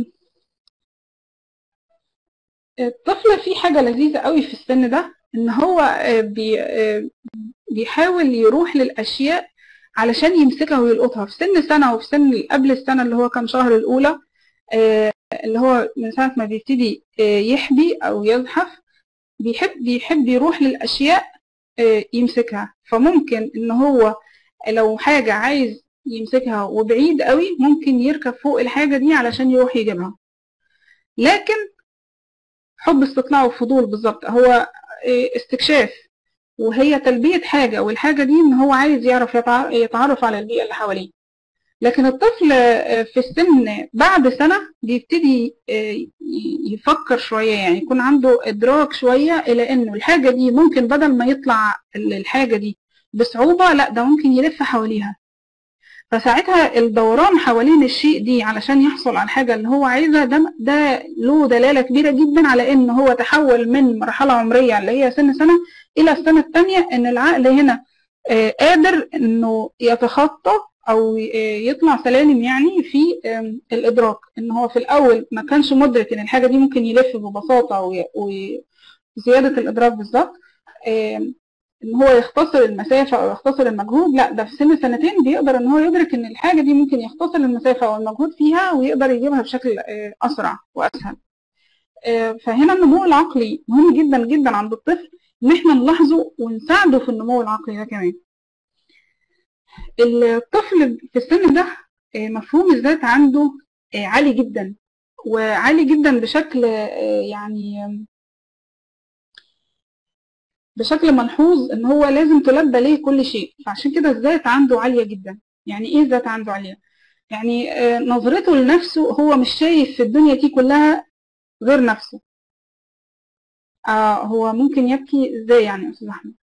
A: الطفل فيه حاجة لذيذة قوي في السن ده ان هو آه، بي آه، بيحاول يروح للأشياء علشان يمسكها ويلقطها في سن سنة وفي سن قبل السنة اللي هو كان شهر الأولى آه، اللي هو من ساعة ما بيبتدي آه، يحبي أو يزحف بيحب بيحب يروح للأشياء آه، يمسكها فممكن ان هو لو حاجة عايز يمسكها وبعيد قوي ممكن يركب فوق الحاجة دي علشان يروح يجيبها لكن حب استطلاع وفضول بالظبط هو إيه، استكشاف وهي تلبية حاجة والحاجة دي ان هو عايز يعرف يتع- يتعرف على البيئة اللي حواليه لكن الطفل آه، في السن بعد سنة بيبتدي آه، ي- يفكر شوية يعني يكون عنده إدراك شوية إلى إنه الحاجة دي ممكن بدل ما يطلع ال- الحاجة دي بصعوبة لا ده ممكن يلف حواليها فساعتها الدوران حوالين الشيء دي علشان يحصل على الحاجة اللي هو عايزها ده ده له دلالة كبيرة جدا على إن هو تحول من مرحلة عمرية اللي هي سن سنة إلى السنة التانية إن العقل هنا آه، قادر إنه يتخطى أو آه، يطلع سلالم يعني في آم، الإدراك إن هو في الأول ما كانش مدرك إن الحاجة دي ممكن يلف ببساطة وي- وزيادة الإدراك بالظبط آم، ان هو يختصر المسافة او يختصر المجهود لا ده في سن سنتين بيقدر ان هو يدرك ان الحاجة دي ممكن يختصر المسافة او المجهود فيها ويقدر يجيبها بشكل آه، اسرع واسهل آه، فهنا النمو العقلي مهم جدا جدا عند الطفل ان احنا نلاحظه ونساعده في النمو العقلي ده كمان الطفل في السن ده آه، مفهوم الذات عنده آه، عالي جدا وعالي جدا بشكل آه، يعني آم، بشكل ملحوظ ان هو لازم تلبى ليه كل شيء فعشان كده الذات عنده عالية جدا يعني ايه الذات عنده عالية يعني آه، نظرته لنفسه هو مش شايف في الدنيا دي كلها غير نفسه آه هو ممكن يبكي ازاي يعني يا استاذ احمد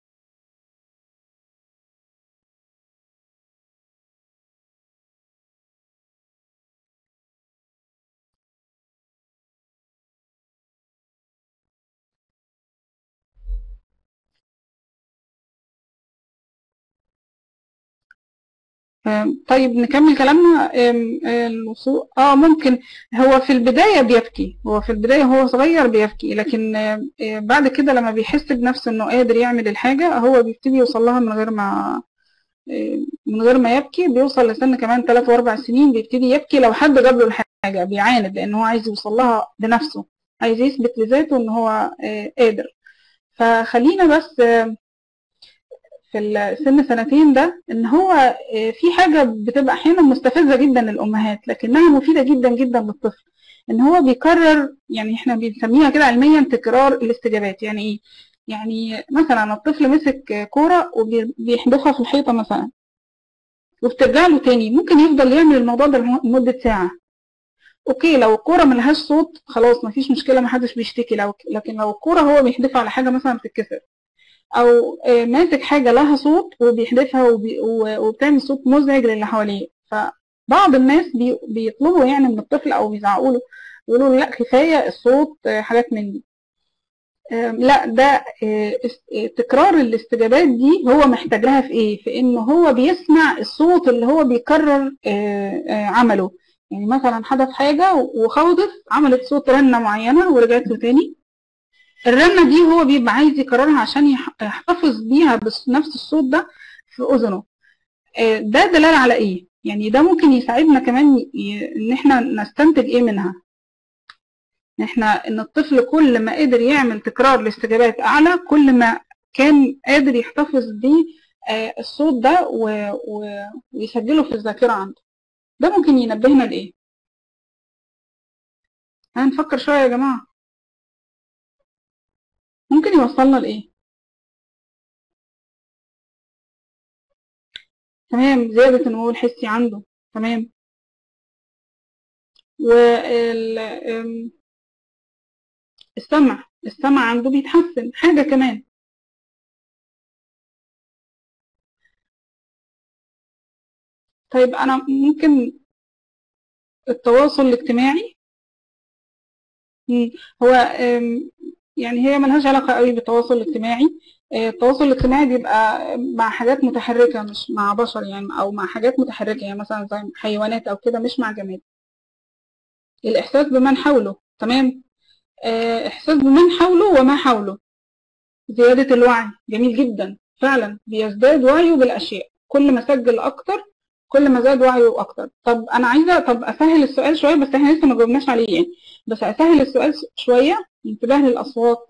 A: آم، طيب نكمل كلامنا آم، آه، الوصول اه ممكن هو في البداية بيبكي هو في البداية هو صغير بيبكي لكن آم، آه، بعد كده لما بيحس بنفسه انه قادر يعمل الحاجة هو بيبتدي يوصل لها من غير ما آه، من غير ما يبكي بيوصل لسن كمان 3 واربع سنين بيبتدي يبكي لو حد جاب له الحاجة بيعاند لان هو عايز يوصل لها بنفسه عايز يثبت لذاته ان هو آه، قادر فخلينا بس آه، في السن سنتين ده ان هو آه، في حاجه بتبقى احيانا مستفزه جدا للامهات لكنها مفيده جدا جدا للطفل ان هو بيكرر يعني احنا بنسميها كده علميا تكرار الاستجابات يعني ايه يعني مثلا الطفل مسك كوره وبيحدفها في الحيطه مثلا وبترجع له تاني ممكن يفضل يعمل الموضوع ده لمده ساعه اوكي لو الكوره ملهاش صوت خلاص مفيش مشكله محدش بيشتكي لو لكن لو الكوره هو بيحدفها على حاجه مثلا بتتكسر او آه، ماسك حاجه لها صوت وبيحدفها وبي- و- وبتعمل صوت مزعج للي حواليه فبعض الناس بي- بيطلبوا يعني من الطفل او بيزعقوا له يقولوا له لا كفايه الصوت آه، حاجات من دي آه، لا ده آه، است- آه، تكرار الاستجابات دي هو محتاجها في ايه في ان هو بيسمع الصوت اللي هو بيكرر آه، آه، عمله يعني مثلا حدث حاجة وخبطت عملت صوت رنة معينة ورجعت له تاني الرنة دي هو بيبقى عايز يكررها عشان يحتفظ بيها بنفس الصوت ده في أذنه ده دلالة على إيه؟ يعني ده ممكن يساعدنا كمان إن إحنا نستنتج إيه منها إحنا إن الطفل كل ما قدر يعمل تكرار لاستجابات أعلى كل ما كان قادر يحتفظ بالصوت ده ويسجله في الذاكرة عنده ده ممكن ينبهنا لإيه؟ هنفكر شوية يا جماعة ممكن يوصلنا لإيه؟ تمام زيادة النمو الحسي عنده تمام وال السمع السمع عنده بيتحسن حاجة كمان طيب أنا ممكن التواصل الاجتماعي هو يعني هي ملهاش علاقة قوي بالتواصل الاجتماعي التواصل الاجتماعي بيبقى مع حاجات متحركة مش مع بشر يعني أو مع حاجات متحركة يعني مثلا زي حيوانات أو كده مش مع جماد الإحساس بمن حوله تمام إحساس بمن حوله وما حوله زيادة الوعي جميل جدا فعلا بيزداد وعيه بالأشياء كل ما سجل أكتر كل ما زاد وعيه أكتر طب أنا عايزة طب أسهل السؤال شوية بس إحنا لسه ما جاوبناش عليه يعني بس أسهل السؤال شوية انتباه للأصوات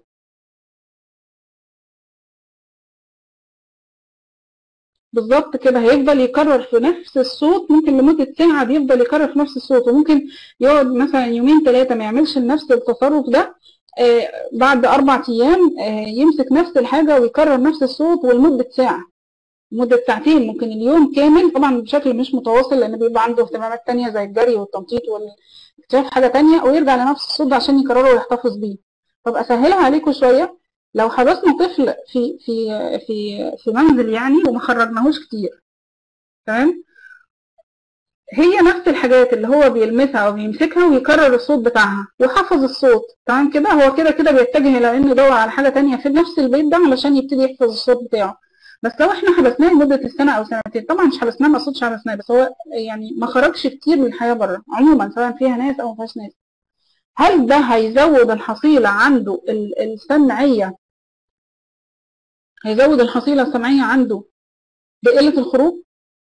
A: بالظبط كده هيفضل يكرر في نفس الصوت ممكن لمدة ساعة بيفضل يكرر في نفس الصوت وممكن يقعد مثلا يومين ثلاثة ما يعملش نفس التصرف ده آه بعد أربع أيام آه يمسك نفس الحاجة ويكرر نفس الصوت ولمدة ساعة مدة ساعتين ممكن اليوم كامل طبعا بشكل مش متواصل لأن بيبقى عنده اهتمامات تانية زي الجري والتنطيط والاكتشاف حاجة تانية ويرجع لنفس الصوت ده عشان يكرره ويحتفظ بيه طب أسهلها عليكم شوية لو حبسنا طفل في في في في منزل يعني وما خرجناهوش كتير تمام هي نفس الحاجات اللي هو بيلمسها او بيمسكها ويكرر الصوت بتاعها وحفظ الصوت تمام كده هو كده كده بيتجه الى انه يدور على حاجه تانية في نفس البيت ده علشان يبتدي يحفظ الصوت بتاعه بس لو احنا حبسناه لمده السنه او سنتين طبعا مش حبسناه ما اقصدش حبسناه بس هو يعني ما خرجش كتير للحياه بره عموما سواء فيها ناس او ما فيهاش ناس هل ده هيزود الحصيله عنده السمعيه هيزود الحصيلة السمعية عنده بقلة الخروج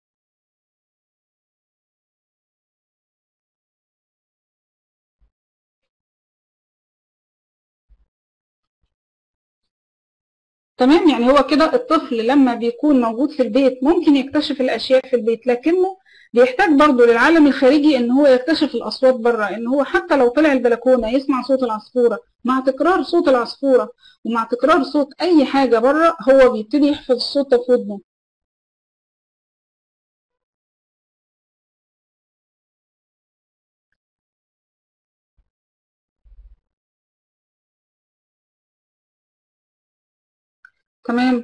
A: تمام يعني هو كده الطفل لما بيكون موجود في البيت ممكن يكتشف الأشياء في البيت لكنه بيحتاج برضه للعالم الخارجي ان هو يكتشف الاصوات بره ان هو حتى لو طلع البلكونه يسمع صوت العصفوره مع تكرار صوت العصفوره ومع تكرار صوت اي حاجه بره هو بيبتدي يحفظ الصوت ده في ودنه تمام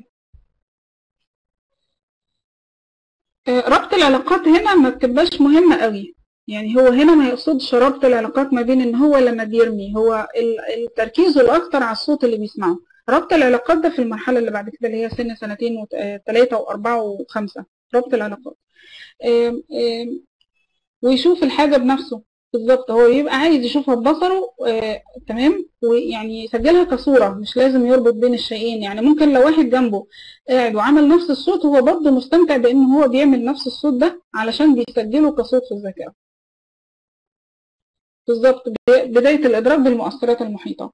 A: ربط العلاقات هنا ما بتبقاش مهمة قوي يعني هو هنا ما يقصدش ربط العلاقات ما بين ان هو لما بيرمي هو التركيز الاكتر على الصوت اللي بيسمعه ربط العلاقات ده في المرحلة اللي بعد كده اللي هي سن سنتين وثلاثة واربعة وخمسة ربط العلاقات ويشوف الحاجة بنفسه بالظبط هو يبقى عايز يشوفها ببصره آه، تمام ويعني يسجلها كصورة مش لازم يربط بين الشيئين يعني ممكن لو واحد جنبه قاعد وعمل نفس الصوت هو برضه مستمتع بان هو بيعمل نفس الصوت ده علشان بيسجله كصوت في الذاكرة بالظبط بداية الإدراك بالمؤثرات المحيطة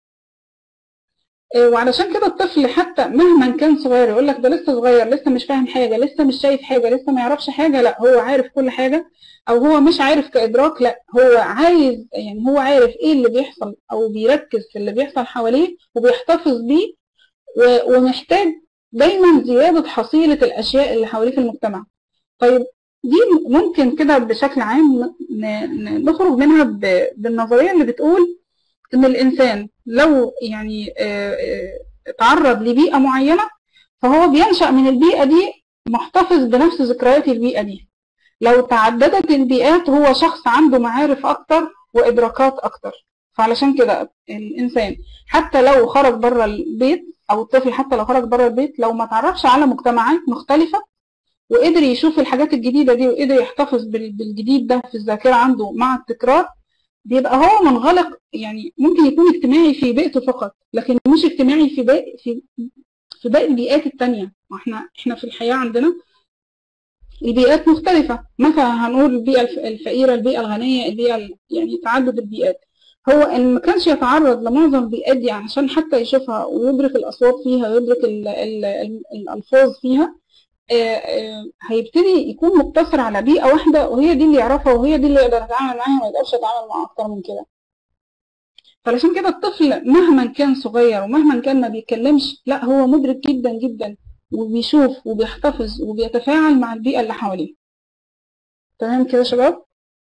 A: آه، وعلشان كده الطفل حتى مهما كان صغير يقول لك ده لسه صغير لسه مش فاهم حاجه لسه مش شايف حاجه لسه ما يعرفش حاجه لا هو عارف كل حاجه او هو مش عارف كادراك لا هو عايز يعني هو عارف ايه اللي بيحصل او بيركز في اللي بيحصل حواليه وبيحتفظ بيه و- ومحتاج دايما زياده حصيله الاشياء اللي حواليه في المجتمع طيب دي ممكن كده بشكل عام ن- ن- نخرج منها ب- بالنظريه اللي بتقول ان الانسان لو يعني آه، آه، اتعرض لبيئه معينه فهو بينشا من البيئه دي محتفظ بنفس ذكريات البيئه دي لو تعددت البيئات هو شخص عنده معارف اكتر وادراكات اكتر فعلشان كده الانسان حتى لو خرج بره البيت او الطفل حتى لو خرج بره البيت لو ما تعرفش على مجتمعات مختلفه وقدر يشوف الحاجات الجديدة دي وقدر يحتفظ بال- بالجديد ده في الذاكرة عنده مع التكرار بيبقى هو منغلق يعني ممكن يكون اجتماعي في بيئته فقط لكن مش اجتماعي في باقي في في باقي البيئات التانية ما احنا احنا في الحياة عندنا البيئات مختلفة مثلا هنقول البيئة الف- الفقيرة البيئة الغنية البيئة ال- يعني تعدد البيئات هو ان ما كانش يتعرض لمعظم البيئات دي عشان حتى يشوفها ويدرك الاصوات فيها ويدرك ال ال ال الالفاظ فيها آه، آه، هيبتدي يكون مقتصر على بيئة واحدة وهي دي اللي يعرفها وهي دي اللي يقدر يتعامل معاها وما يقدرش يتعامل مع أكتر من كده فعلشان كده الطفل مهما كان صغير ومهما كان ما بيتكلمش لا هو مدرك جدا جدا وبيشوف وبيحتفظ وبيتفاعل مع البيئة اللي حواليه تمام كده يا شباب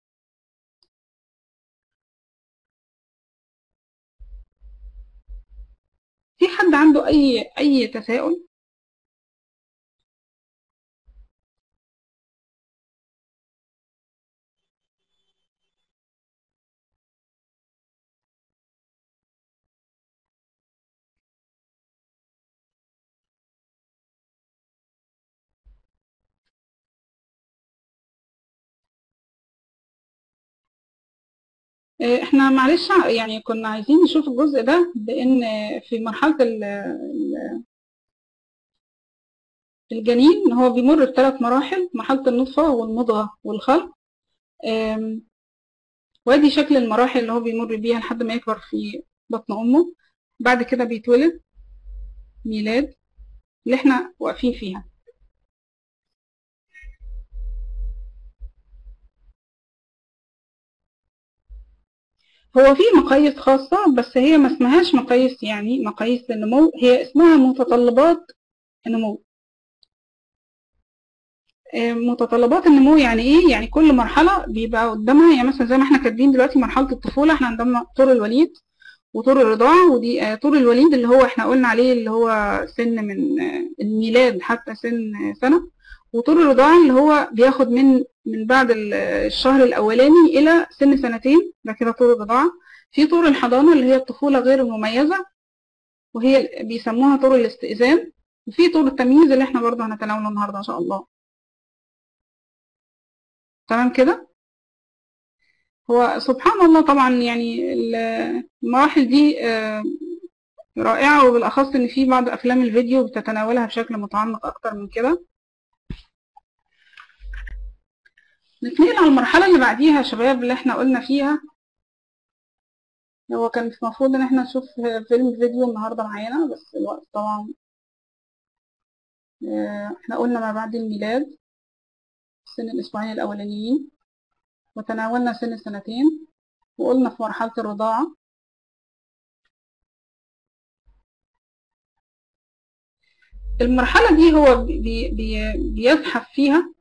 A: في حد عنده أي أي تساؤل آه، احنا معلش يعني كنا عايزين نشوف الجزء ده بان في مرحلة ال- ال- الجنين هو بيمر بثلاث مراحل مرحلة النطفة والمضغة والخلق آم، وادي شكل المراحل اللي هو بيمر بيها لحد ما يكبر في بطن امه بعد كده بيتولد ميلاد اللي احنا واقفين فيها هو في مقاييس خاصة بس هي ما اسمهاش مقاييس يعني مقاييس النمو هي اسمها متطلبات النمو آه، متطلبات النمو يعني ايه يعني كل مرحلة بيبقى قدامها يعني مثلا زي ما احنا كاتبين دلوقتي مرحلة الطفولة احنا عندنا طور الوليد وطور الرضاعة ودي آه، طور الوليد اللي هو احنا قلنا عليه اللي هو سن من آه، الميلاد حتى سن آه، سنة وطور الرضاعة اللي هو بياخد من من بعد ال- الشهر الأولاني إلى سن سنتين ده كده طور الرضاعة في طور الحضانة اللي هي الطفولة غير المميزة وهي بيسموها طور الاستئذان وفي طور التمييز اللي احنا برضه هنتناوله النهاردة إن شاء الله تمام كده هو سبحان الله طبعا يعني ال- المراحل دي آه، رائعة وبالأخص إن في بعض أفلام الفيديو بتتناولها بشكل متعمق أكتر من كده نتنقل على المرحلة اللي بعديها يا شباب اللي احنا قلنا فيها هو كان المفروض إن احنا نشوف فيلم فيديو النهاردة معانا بس الوقت طبعا آه، احنا قلنا ما بعد الميلاد سن الأسبوعين الأولانيين وتناولنا سن السنتين وقلنا في مرحلة الرضاعة المرحلة دي هو بي بي بيزحف فيها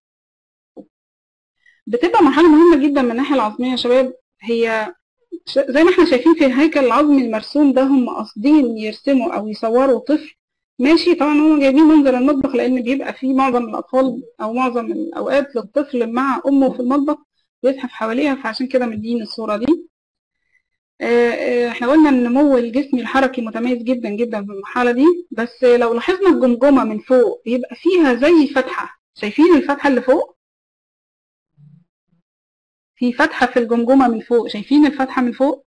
A: بتبقى مرحلة مهمة جدا من الناحية العظمية يا شباب هي ش- زي ما احنا شايفين في الهيكل العظمي المرسوم ده هم قاصدين يرسموا أو يصوروا طفل ماشي طبعا هم جايبين منظر المطبخ لأن بيبقى فيه معظم الأطفال أو معظم الأوقات للطفل مع أمه في المطبخ بيزحف حواليها فعشان كده مدين الصورة دي آه، آه، احنا قلنا ان النمو الجسمي الحركي متميز جدا جدا في المرحلة دي بس لو لاحظنا الجمجمة من فوق بيبقى فيها زي فتحة شايفين الفتحة اللي فوق في فتحة في الجمجمة من فوق شايفين الفتحة من فوق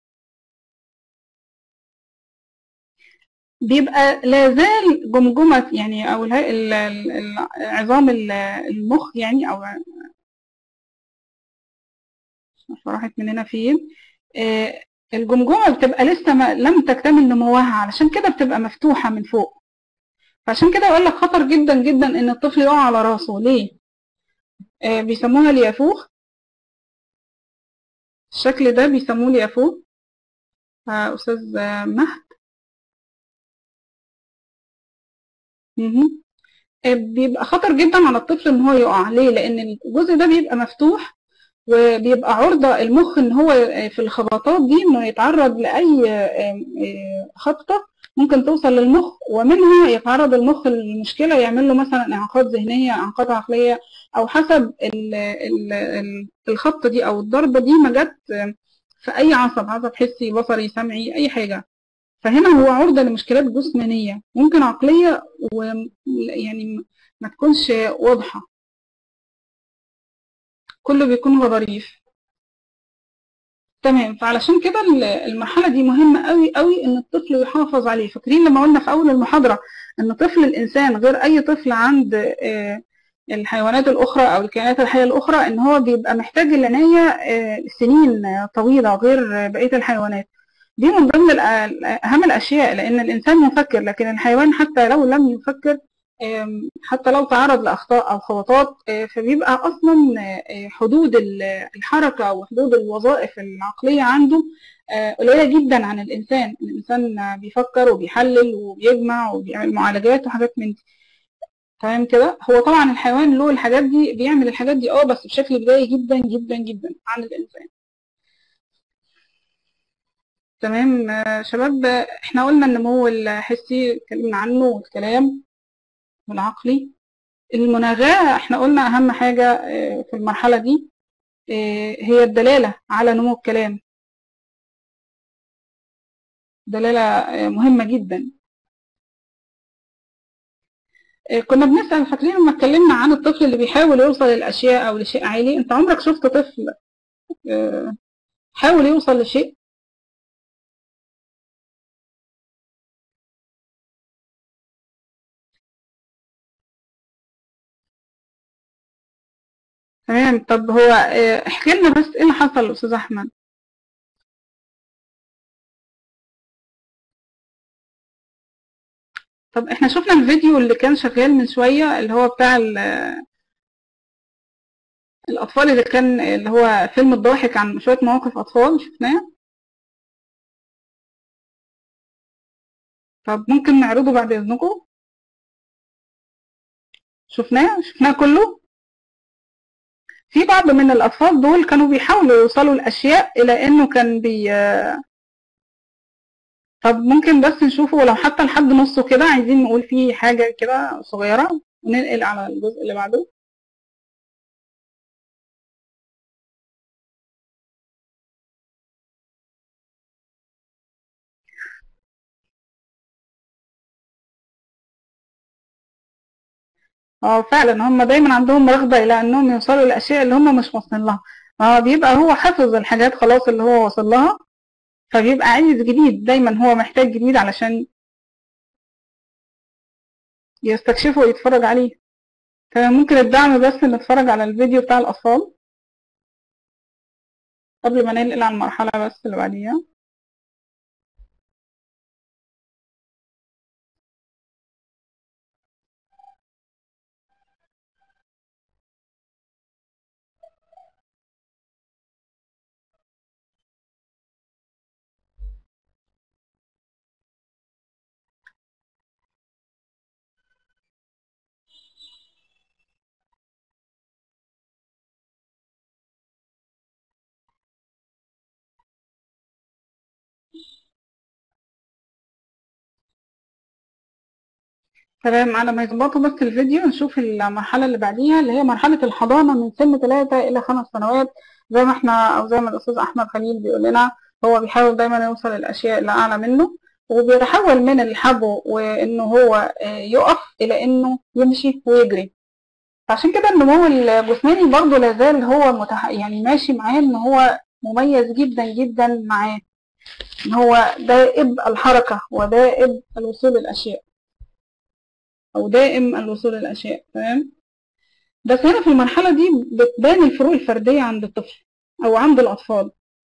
A: بيبقى لازال جمجمة يعني أو الهي- ال- ال- ال- عظام ال- المخ يعني أو راحت مننا فين آه، الجمجمة بتبقى لسه ما لم تكتمل نموها علشان كده بتبقى مفتوحة من فوق فعشان كده يقول لك خطر جدا جدا إن الطفل يقع على راسه ليه؟ آه، بيسموها اليافوخ الشكل ده بيسموه اليافوخ آه، أستاذ آه، مهد مهم. آه، بيبقى خطر جدا على الطفل ان هو يقع ليه لان الجزء ده بيبقى مفتوح وبيبقى عرضة المخ ان هو آه، في الخبطات دي انه يتعرض لاي آه، آه، خبطة ممكن توصل للمخ ومنها يتعرض المخ للمشكلة يعمل له مثلا اعاقات ذهنية اعاقات عقلية او حسب ال- ال- ال- الخبطة دي او الضربة دي ما جت آه، في اي عصب عصب حسي بصري سمعي اي حاجة فهنا هو عرضة لمشكلات جسمانية ممكن عقلية ويعني ما تكونش واضحة كله بيكون غضاريف تمام فعلشان كده المرحلة دي مهمة قوي قوي ان الطفل يحافظ عليه فاكرين لما قلنا في اول المحاضرة ان طفل الانسان غير اي طفل عند الحيوانات الاخرى او الكائنات الحية الاخرى ان هو بيبقى محتاج العناية سنين طويلة غير بقية الحيوانات دي من ضمن اهم الاشياء لان الانسان مفكر لكن الحيوان حتى لو لم يفكر حتى لو تعرض لاخطاء او خطوات فبيبقى اصلا حدود الحركه وحدود الوظائف العقليه عنده قليله جدا عن الانسان الانسان بيفكر وبيحلل وبيجمع وبيعمل معالجات وحاجات من دي تمام كده هو طبعا الحيوان له الحاجات دي بيعمل الحاجات دي اه بس بشكل بدائي جدا جدا جدا عن الانسان تمام شباب احنا قلنا النمو الحسي اتكلمنا عنه والكلام والعقلي المناغاة احنا قلنا اهم حاجة في المرحلة دي هي الدلالة على نمو الكلام دلالة مهمة جدا كنا بنسأل فاكرين لما اتكلمنا عن الطفل اللي بيحاول يوصل للأشياء أو لشيء عالي أنت عمرك شفت طفل حاول يوصل لشيء تمام طب هو احكي لنا بس ايه اللي حصل لأستاذ أحمد طب احنا شفنا الفيديو اللي كان شغال من شوية اللي هو بتاع الأطفال اللي كان اللي هو فيلم الضاحك عن شوية مواقف أطفال شفناه طب ممكن نعرضه بعد إذنكم شفناه شفناه كله في بعض من الأطفال دول كانوا بيحاولوا يوصلوا الأشياء إلى إنه كان بي طب ممكن بس نشوفه ولو حتى لحد نصه كده عايزين نقول فيه حاجة كده صغيرة وننقل على الجزء اللي بعده اه فعلا هم دايما عندهم رغبة إلى أنهم يوصلوا للأشياء اللي هم مش واصلين لها اه بيبقى هو حافظ الحاجات خلاص اللي هو وصل لها فبيبقى عايز جديد دايما هو محتاج جديد علشان يستكشفه ويتفرج عليه تمام ممكن الدعم بس نتفرج على الفيديو بتاع الأطفال قبل ما ننقل على المرحلة بس اللي بعديها تمام على ما يظبطوا بس الفيديو نشوف المرحلة اللي بعديها اللي هي مرحلة الحضانة من سن 3 إلى 5 سنوات زي ما احنا أو زي ما الأستاذ أحمد خليل بيقول لنا هو بيحاول دايما يوصل للأشياء اللي أعلى منه وبيتحول من الحبو وإنه هو يقف إلى إنه يمشي ويجري عشان كده النمو الجسماني برضه لازال هو متح... يعني ماشي معاه إن هو مميز جدا جدا معاه إن هو دائب الحركة ودائب الوصول للأشياء أو دائم الوصول للأشياء تمام بس هنا في المرحلة دي بتبان الفروق الفردية عند الطفل أو عند الأطفال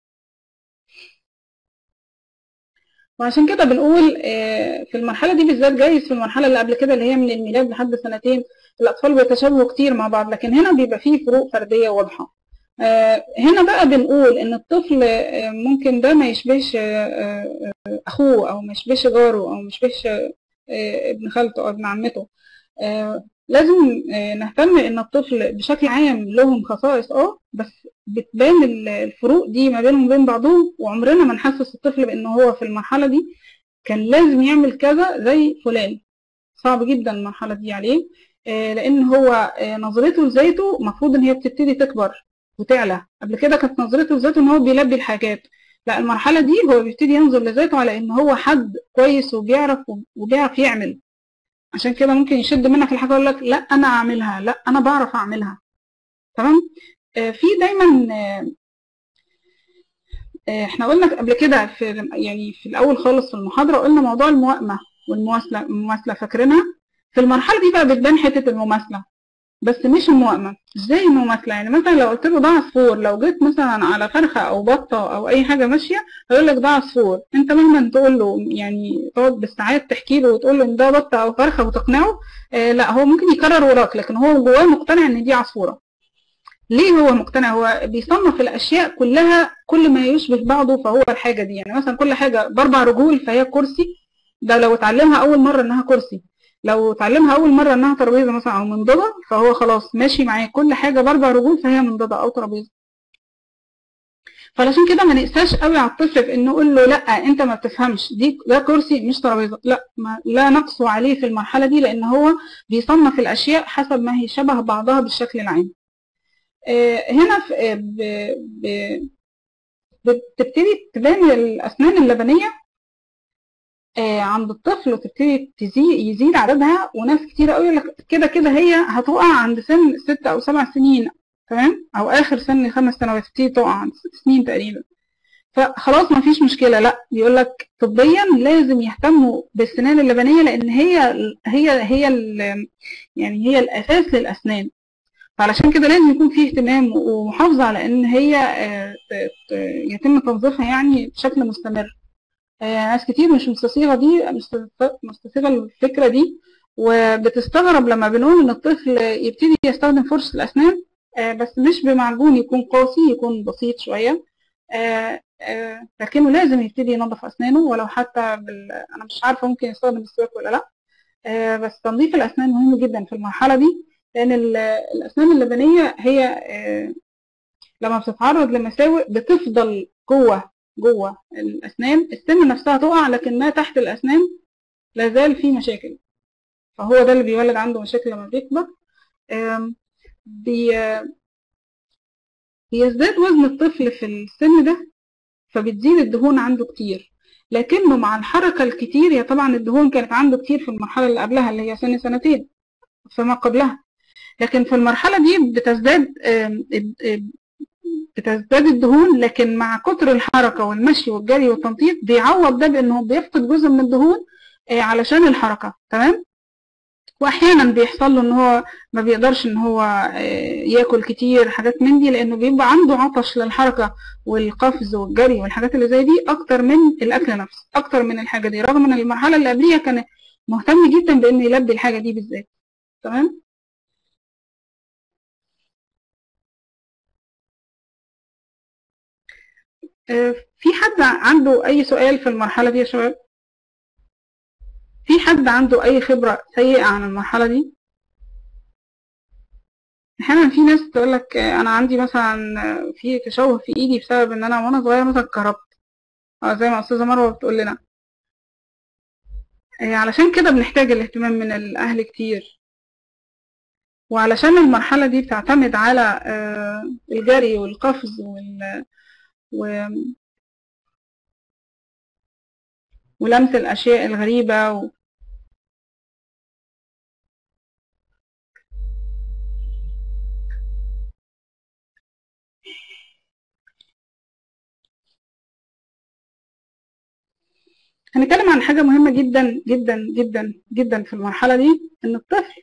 A: وعشان كده بنقول في المرحلة دي بالذات جايز في المرحلة اللي قبل كده اللي هي من الميلاد لحد سنتين الأطفال بيتشابهوا كتير مع بعض لكن هنا بيبقى فيه فروق فردية واضحة هنا بقى بنقول إن الطفل ممكن ده ما يشبهش أخوه أو ما يشبهش جاره أو ما يشبهش ابن خالته أو ابن عمته لازم نهتم ان الطفل بشكل عام لهم خصائص اه بس بتبان الفروق دي ما بينهم وبين بعضهم وعمرنا ما نحسس الطفل بان هو في المرحله دي كان لازم يعمل كذا زي فلان صعب جدا المرحله دي عليه لان هو نظرته لذاته المفروض ان هي بتبتدي تكبر وتعلى قبل كده كانت نظرته لذاته ان هو بيلبي الحاجات لا المرحله دي هو بيبتدي ينظر لذاته على ان هو حد كويس وبيعرف وبيعرف يعمل عشان كده ممكن يشد منك الحاجه ويقول لك لا انا اعملها لا انا بعرف اعملها تمام آه في دايما آه آه احنا قلنا قبل كده في يعني في الاول خالص في المحاضره قلنا موضوع الموائمه والمماثله المماثله فاكرينها في المرحله دي بقى بتبان حته المماثله بس مش الموائمه ازاي المماثله يعني مثلا لو قلت له ده عصفور لو جيت مثلا على فرخه او بطه او اي حاجه ماشيه هيقول لك ده عصفور انت مهما تقول له يعني تقعد بالساعات تحكي له وتقول له ان ده بطه او فرخه وتقنعه آه لا هو ممكن يكرر وراك لكن هو جواه مقتنع ان دي عصفوره ليه هو مقتنع هو بيصنف الاشياء كلها كل ما يشبه بعضه فهو الحاجه دي يعني مثلا كل حاجه باربع رجول فهي كرسي ده لو اتعلمها اول مره انها كرسي لو اتعلمها اول مره انها ترابيزه مثلا او منضده فهو خلاص ماشي معاه كل حاجه باربع رجول فهي منضده او ترابيزه فعلشان كده ما نقساش قوي على الطفل في انه نقول له لا انت ما بتفهمش دي ده كرسي مش ترابيزه لا ما لا نقص عليه في المرحله دي لان هو بيصنف الاشياء حسب ما هي شبه بعضها بالشكل العام آه هنا في ب ب بتبتدي تبان الاسنان اللبنيه آه عند الطفل وتبتدي تزيد يزيد عددها وناس كتير قوي لك كده كده هي هتقع عند سن ست او سبع سنين تمام او اخر سن خمس سنوات تبتدي تقع عند ست سنين تقريبا فخلاص ما فيش مشكله لا بيقول لك طبيا لازم يهتموا بالسنان اللبنيه لان هي هي هي يعني هي الاساس للاسنان فعلشان كده لازم يكون فيه اهتمام ومحافظه على ان هي يتم تنظيفها يعني بشكل مستمر ناس كتير مش مستصيغه دي مستصيغه الفكره دي وبتستغرب لما بنقول ان الطفل يبتدي يستخدم فرشه الاسنان بس مش بمعجون يكون قاسي يكون بسيط شويه لكنه لازم يبتدي ينظف اسنانه ولو حتى بال... انا مش عارفه ممكن يستخدم السواك ولا لا بس تنظيف الاسنان مهم جدا في المرحله دي لان الاسنان اللبنيه هي لما بتتعرض لمساوئ بتفضل جوه جوه الاسنان السن نفسها تقع لكن ما تحت الاسنان لازال في مشاكل فهو ده اللي بيولد عنده مشاكل لما بيكبر بي بيزداد وزن الطفل في السن ده فبتزيد الدهون عنده كتير لكنه مع الحركة الكتير هي طبعا الدهون كانت عنده كتير في المرحلة اللي قبلها اللي هي سن سنتين فما قبلها لكن في المرحلة دي بتزداد بتزداد الدهون لكن مع كتر الحركة والمشي والجري والتنطيط بيعوض ده بانه بيفقد جزء من الدهون علشان الحركة تمام واحيانا بيحصل له ان هو ما بيقدرش ان هو ياكل كتير حاجات من دي لانه بيبقى عنده عطش للحركة والقفز والجري والحاجات اللي زي دي اكتر من الاكل نفسه اكتر من الحاجة دي رغم ان المرحلة اللي قبليها كان مهتم جدا بانه يلبي الحاجة دي بالذات تمام في حد عنده اي سؤال في المرحلة دي يا شباب في حد عنده اي خبرة سيئة عن المرحلة دي احيانا في ناس تقول لك انا عندي مثلا في تشوه في ايدي بسبب ان انا وانا صغير مثلا اتكهربت اه زي ما استاذه مروه بتقول لنا علشان كده بنحتاج الاهتمام من الاهل كتير وعلشان المرحله دي بتعتمد على الجري والقفز وال و... ولمس الاشياء الغريبه و... هنتكلم عن حاجة مهمة جدا جدا جدا جدا في المرحلة دي إن الطفل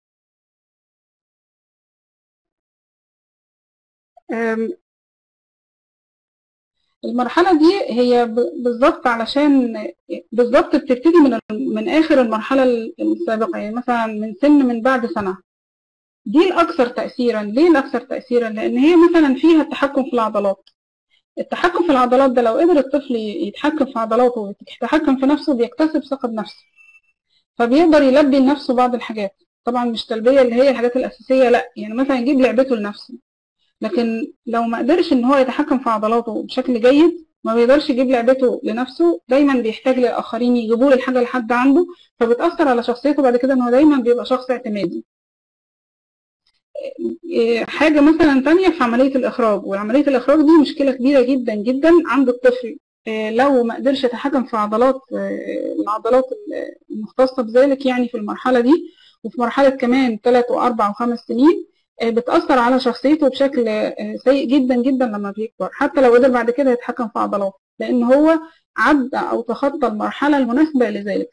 A: المرحلة دي هي بالظبط علشان بالظبط بتبتدي من من آخر المرحلة السابقة يعني مثلا من سن من بعد سنة دي الأكثر تأثيرا ليه الأكثر تأثيرا؟ لأن هي مثلا فيها التحكم في العضلات التحكم في العضلات ده لو قدر الطفل يتحكم في عضلاته ويتحكم في نفسه بيكتسب ثقة بنفسه فبيقدر يلبي لنفسه بعض الحاجات طبعا مش تلبية اللي هي الحاجات الأساسية لا يعني مثلا يجيب لعبته لنفسه لكن لو ما قدرش ان هو يتحكم في عضلاته بشكل جيد ما بيقدرش يجيب لعبته لنفسه دايما بيحتاج للآخرين يجيبوا له الحاجة لحد عنده فبتأثر على شخصيته بعد كده ان هو دايما بيبقى شخص اعتمادي إيه، حاجة مثلا تانية في عملية الإخراج وعملية الإخراج دي مشكلة كبيرة جدا جدا عند الطفل إيه، لو ما قدرش يتحكم في عضلات إيه، العضلات المختصة بذلك يعني في المرحلة دي وفي مرحلة كمان ثلاث وأربع وخمس سنين إيه، بتأثر على شخصيته بشكل إيه، سيء جدا جدا لما بيكبر حتى لو قدر بعد كده يتحكم في عضلاته لأن هو عدى أو تخطى المرحلة المناسبة لذلك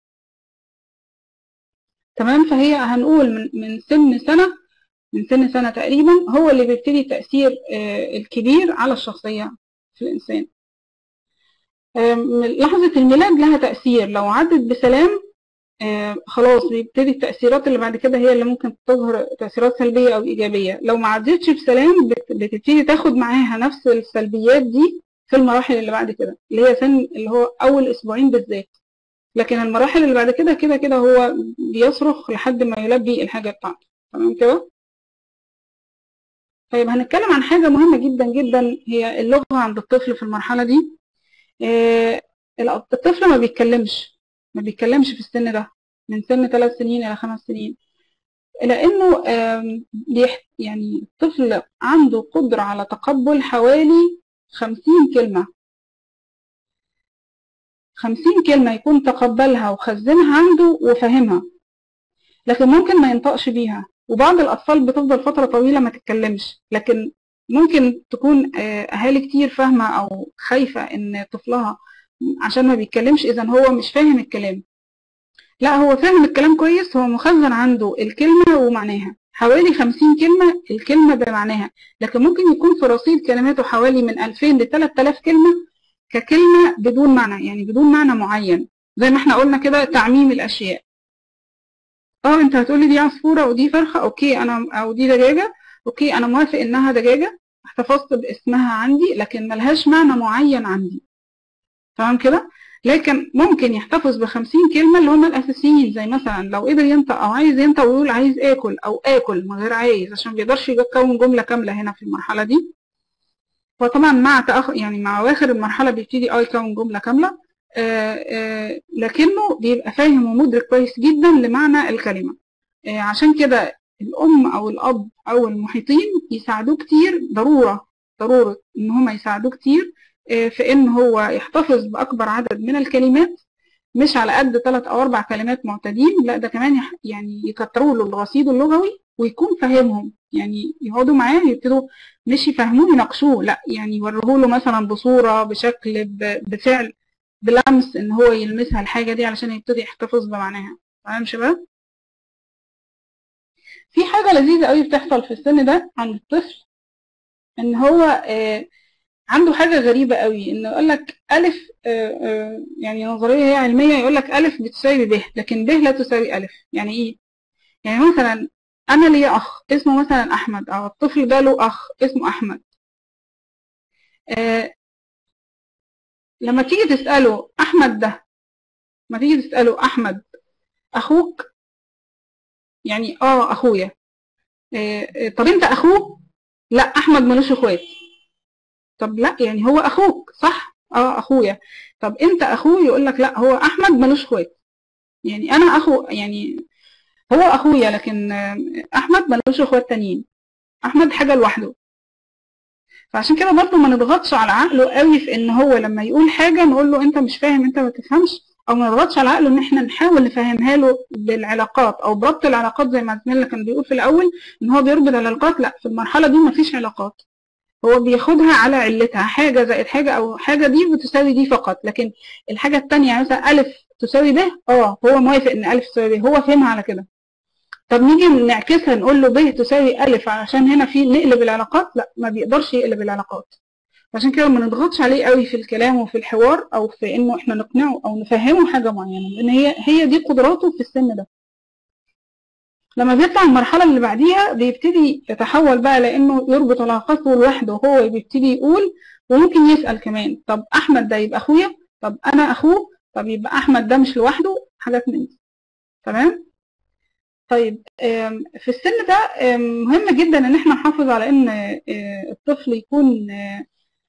A: تمام فهي هنقول من من سن سنة من سن سنة تقريبا هو اللي بيبتدي التأثير آه، الكبير على الشخصية في الإنسان آم، لحظة الميلاد لها تأثير لو عدت بسلام آه، خلاص بيبتدي التأثيرات اللي بعد كده هي اللي ممكن تظهر تأثيرات سلبية أو إيجابية لو ما عدتش بسلام بت- بتبتدي تاخد معاها نفس السلبيات دي في المراحل اللي بعد كده اللي هي سن اللي هو أول أسبوعين بالذات لكن المراحل اللي بعد كده كده كده هو بيصرخ لحد ما يلبي الحاجة بتاعته تمام كده طيب هنتكلم عن حاجة مهمة جدا جدا هي اللغة عند الطفل في المرحلة دي آه، الطفل ما بيتكلمش ما بيتكلمش في السن ده من سن ثلاث سنين إلى خمس سنين لأنه آم، بيح- يعني الطفل عنده قدرة على تقبل حوالي خمسين كلمة خمسين كلمة يكون تقبلها وخزنها عنده وفهمها لكن ممكن ما ينطقش بيها وبعض الأطفال بتفضل فترة طويلة ما تتكلمش لكن ممكن تكون آه، أهالي كتير فاهمة أو خايفة إن طفلها عشان ما بيتكلمش إذا هو مش فاهم الكلام لا هو فاهم الكلام كويس هو مخزن عنده الكلمة ومعناها حوالي خمسين كلمة الكلمة بمعناها لكن ممكن يكون في رصيد كلماته حوالي من ألفين لتلات آلاف كلمة ككلمة بدون معنى يعني بدون معنى معين زي ما احنا قلنا كده تعميم الأشياء اه انت هتقولي دي عصفورة ودي فرخة اوكي انا او دي دجاجة اوكي انا موافق انها دجاجة احتفظت باسمها عندي لكن ملهاش معنى معين عندي تمام كده لكن ممكن يحتفظ بخمسين كلمة اللي هم الأساسيين زي مثلا لو قدر ينطق أو عايز ينطق ويقول عايز آكل أو آكل من غير عايز عشان مبيقدرش يكون جملة كاملة هنا في المرحلة دي وطبعا مع تأخ... يعني مع أواخر المرحلة بيبتدي اه يكون جملة كاملة آه آه لكنه بيبقى فاهم ومدرك كويس جدا لمعنى الكلمة آه عشان كده الأم أو الأب أو المحيطين يساعدوه كتير ضرورة ضرورة إن هما يساعدوه كتير آه في إن هو يحتفظ بأكبر عدد من الكلمات مش على قد ثلاث أو أربع كلمات معتادين لا ده كمان يح- يعني يكتروا له الرصيد اللغوي ويكون فاهمهم يعني يقعدوا معاه يبتدوا مش يفهموه يناقشوه لا يعني يوروه له مثلا بصورة بشكل ب- بفعل بلمس ان هو يلمسها الحاجة دي علشان يبتدي يحتفظ بمعناها تمام يا شباب في حاجة لذيذة قوي بتحصل في السن ده عند الطفل ان هو آه، عنده حاجة غريبة قوي انه يقول لك ألف آه، آه، يعني نظرية هي علمية يقول لك ألف بتساوي ب لكن ب لا تساوي ألف يعني إيه؟ يعني مثلا أنا لي أخ اسمه مثلا أحمد أو الطفل ده له أخ اسمه أحمد آه، لما تيجي تسأله أحمد ده لما تيجي تسأله أحمد أخوك يعني آه أخويا آه، آه، طب أنت أخوه؟ لا أحمد ملوش إخوات طب لا يعني هو أخوك صح؟ آه أخويا طب أنت أخوه يقول لك لا هو أحمد ملوش إخوات يعني أنا أخو يعني هو أخويا لكن آه، أحمد ملوش إخوات تانيين أحمد حاجة لوحده فعشان كده برضه ما نضغطش على عقله قوي في ان هو لما يقول حاجه نقول له انت مش فاهم انت ما تفهمش او ما نضغطش على عقله ان احنا نحاول نفهمها له بالعلاقات او بربط العلاقات زي ما زميلنا كان بيقول في الاول ان هو بيربط العلاقات لا في المرحله دي ما فيش علاقات هو بياخدها على علتها حاجه زائد حاجه او حاجه دي بتساوي دي فقط لكن الحاجه الثانيه يعني مثلا الف تساوي ب اه هو موافق ان الف تساوي ب هو فهمها على كده طب نيجي نعكسها نقول له ب تساوي ألف علشان هنا في نقلب العلاقات لا ما بيقدرش يقلب العلاقات عشان كده ما نضغطش عليه قوي في الكلام وفي الحوار او في انه احنا نقنعه او نفهمه حاجه معينه لان هي هي دي قدراته في السن ده لما بيطلع المرحله اللي بعديها بيبتدي يتحول بقى لانه يربط علاقاته لوحده وهو بيبتدي يقول وممكن يسال كمان طب احمد ده يبقى اخويا طب انا اخوه طب يبقى احمد ده مش لوحده حاجات من دي تمام طيب آم، في السن ده آم، مهم جدا ان احنا نحافظ على ان آه، الطفل يكون آه،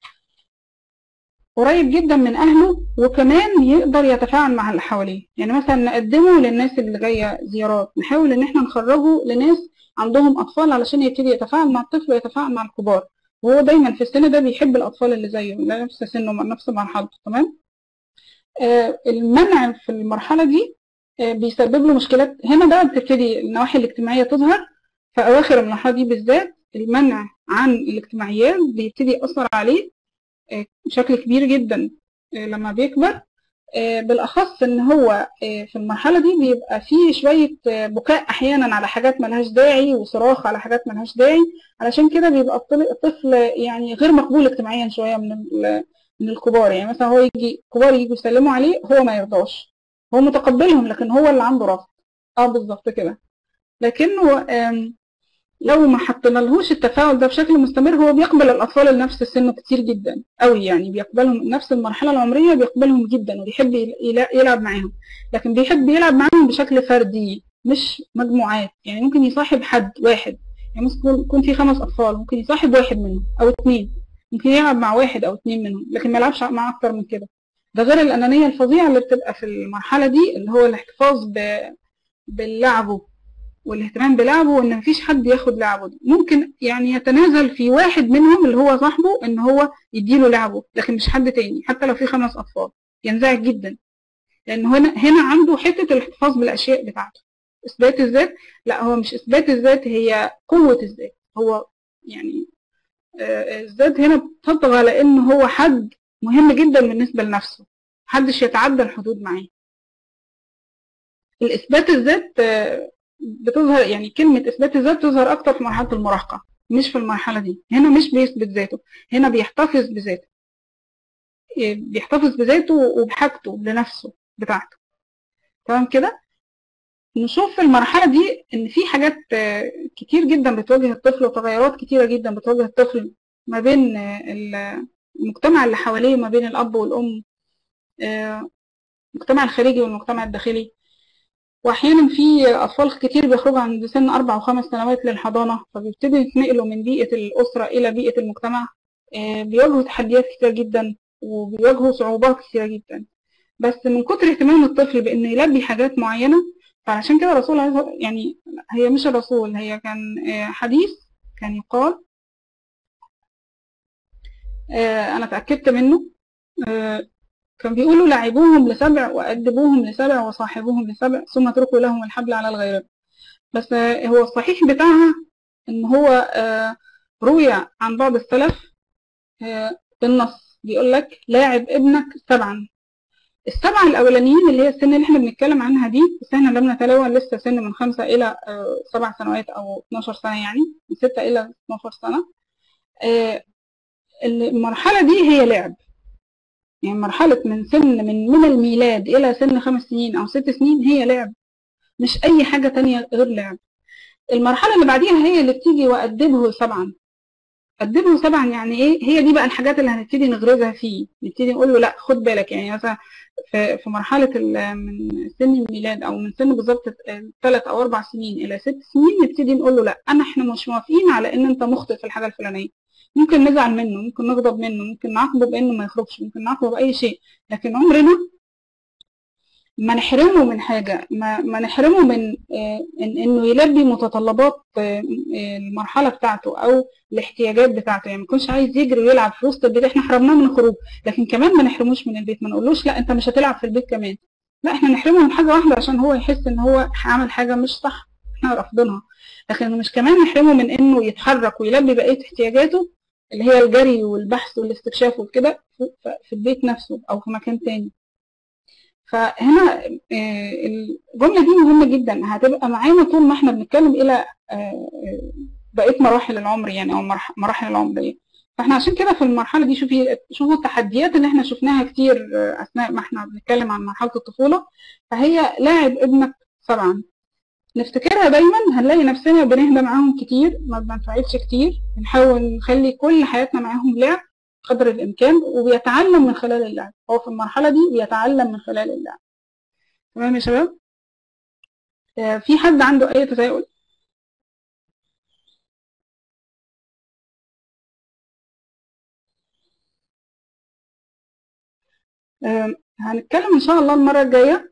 A: قريب جدا من اهله وكمان يقدر يتفاعل مع اللي حواليه يعني مثلا نقدمه للناس اللي جايه زيارات نحاول ان احنا نخرجه لناس عندهم اطفال علشان يبتدي يتفاعل مع الطفل ويتفاعل مع الكبار وهو دايما في السن ده بيحب الاطفال اللي زيه نفس سنه نفس مرحلته تمام آه المنع في المرحله دي آه بيسبب له مشكلات هنا بقى بتبتدي النواحي الاجتماعيه تظهر في اواخر المرحله دي بالذات المنع عن الاجتماعيات بيبتدي ياثر عليه آه بشكل كبير جدا لما بيكبر بالاخص ان هو في المرحله دي بيبقى فيه شويه بكاء احيانا على حاجات ملهاش داعي وصراخ على حاجات ملهاش داعي علشان كده بيبقى الطفل يعني غير مقبول اجتماعيا شويه من من الكبار يعني مثلا هو يجي كبار يجوا يسلموا عليه هو ما يرضاش هو متقبلهم لكن هو اللي عنده رفض اه بالظبط كده لكنه لو ما حطينالهوش التفاعل ده بشكل مستمر هو بيقبل الاطفال اللي نفس سنه كتير جدا قوي يعني بيقبلهم نفس المرحله العمريه بيقبلهم جدا وبيحب يلعب معاهم لكن بيحب يلعب معاهم بشكل فردي مش مجموعات يعني ممكن يصاحب حد واحد يعني ممكن يكون في خمس اطفال ممكن يصاحب واحد منهم او اتنين ممكن يلعب مع واحد او اتنين منهم لكن ما يلعبش مع اكتر من كده ده غير الانانيه الفظيعه اللي بتبقى في المرحله دي اللي هو الاحتفاظ ب... باللعبه والاهتمام بلعبه وان مفيش حد ياخد لعبه دي ممكن يعني يتنازل في واحد منهم اللي هو صاحبه ان هو يديله لعبه لكن مش حد تاني حتى لو في خمس اطفال ينزعج جدا لانه هنا هنا عنده حته الاحتفاظ بالاشياء بتاعته اثبات الذات لا هو مش اثبات الذات هي قوه الذات هو يعني الذات هنا بتطغى على ان هو حد مهم جدا بالنسبه لنفسه محدش يتعدى الحدود معاه الاثبات الذات بتظهر يعني كلمة إثبات الذات تظهر أكتر في مرحلة المراهقة مش في المرحلة دي هنا مش بيثبت ذاته هنا بيحتفظ بذاته بيحتفظ بذاته وبحاجته لنفسه بتاعته تمام كده نشوف في المرحلة دي إن في حاجات كتير جدا بتواجه الطفل وتغيرات كتيرة جدا بتواجه الطفل ما بين المجتمع اللي حواليه وما بين الأب والأم المجتمع الخارجي والمجتمع الداخلي واحيانا في اطفال كتير بيخرجوا عند سن اربع وخمس سنوات للحضانه فبيبتدوا يتنقلوا من بيئه الاسره الى بيئه المجتمع بيواجهوا تحديات كتير جدا وبيواجهوا صعوبات كتيره جدا بس من كتر اهتمام الطفل بانه يلبي حاجات معينه فعشان كده الرسول يعني هي مش الرسول هي كان حديث كان يقال انا اتاكدت منه كان بيقولوا لعبوهم لسبع وأدبوهم لسبع وصاحبوهم لسبع ثم اتركوا لهم الحبل على الغيرب بس هو الصحيح بتاعها ان هو روي عن بعض السلف بالنص بيقول لك لاعب ابنك سبعا السبعة الأولانيين اللي هي السن اللي احنا بنتكلم عنها دي بس احنا لم نتلوى لسه سن من خمسة إلى سبع سنوات أو 12 سنة يعني من ستة إلى 12 سنة المرحلة دي هي لعب يعني مرحلة من سن من من الميلاد إلى سن خمس سنين أو ست سنين هي لعب مش أي حاجة تانية غير لعب المرحلة اللي بعديها هي اللي بتيجي وأدبه سبعا أدبه سبعا يعني إيه هي دي بقى الحاجات اللي هنبتدي نغرزها فيه نبتدي نقول له لا خد بالك يعني مثلا في في مرحلة من سن الميلاد أو من سن بالظبط ثلاث أو أربع سنين إلى ست سنين نبتدي نقول له لا أنا إحنا مش موافقين على إن أنت مخطئ في الحاجة الفلانية ممكن نزعل منه ممكن نغضب منه ممكن نعاقبه بانه ما يخرجش ممكن نعاقبه باي شيء لكن عمرنا ما نحرمه من حاجه ما, ما نحرمه من إن انه يلبي متطلبات المرحله بتاعته او الاحتياجات بتاعته يعني ما يكونش عايز يجري ويلعب في وسط البيت احنا حرمناه من الخروج لكن كمان ما نحرموش من البيت ما نقولوش لا انت مش هتلعب في البيت كمان لا احنا نحرمه من حاجه واحده عشان هو يحس ان هو عمل حاجه مش صح احنا رافضينها لكن مش كمان نحرمه من انه يتحرك ويلبي بقيه احتياجاته اللي هي الجري والبحث والاستكشاف وكده في البيت نفسه او في مكان تاني فهنا الجمله دي مهمه جدا هتبقى معانا طول ما احنا بنتكلم الى بقيه مراحل العمر يعني او مراحل العمريه فاحنا عشان كده في المرحله دي شوفي شوفوا التحديات اللي احنا شفناها كتير اثناء ما احنا بنتكلم عن مرحله الطفوله فهي لاعب ابنك سبعا نفتكرها دايما هنلاقي نفسنا بنهدى معاهم كتير ما بنفعلش كتير بنحاول نخلي كل حياتنا معاهم لعب قدر الامكان وبيتعلم من خلال اللعب هو في المرحله دي بيتعلم من خلال اللعب تمام يا شباب آه في حد عنده اي تساؤل آه هنتكلم ان شاء الله المره الجايه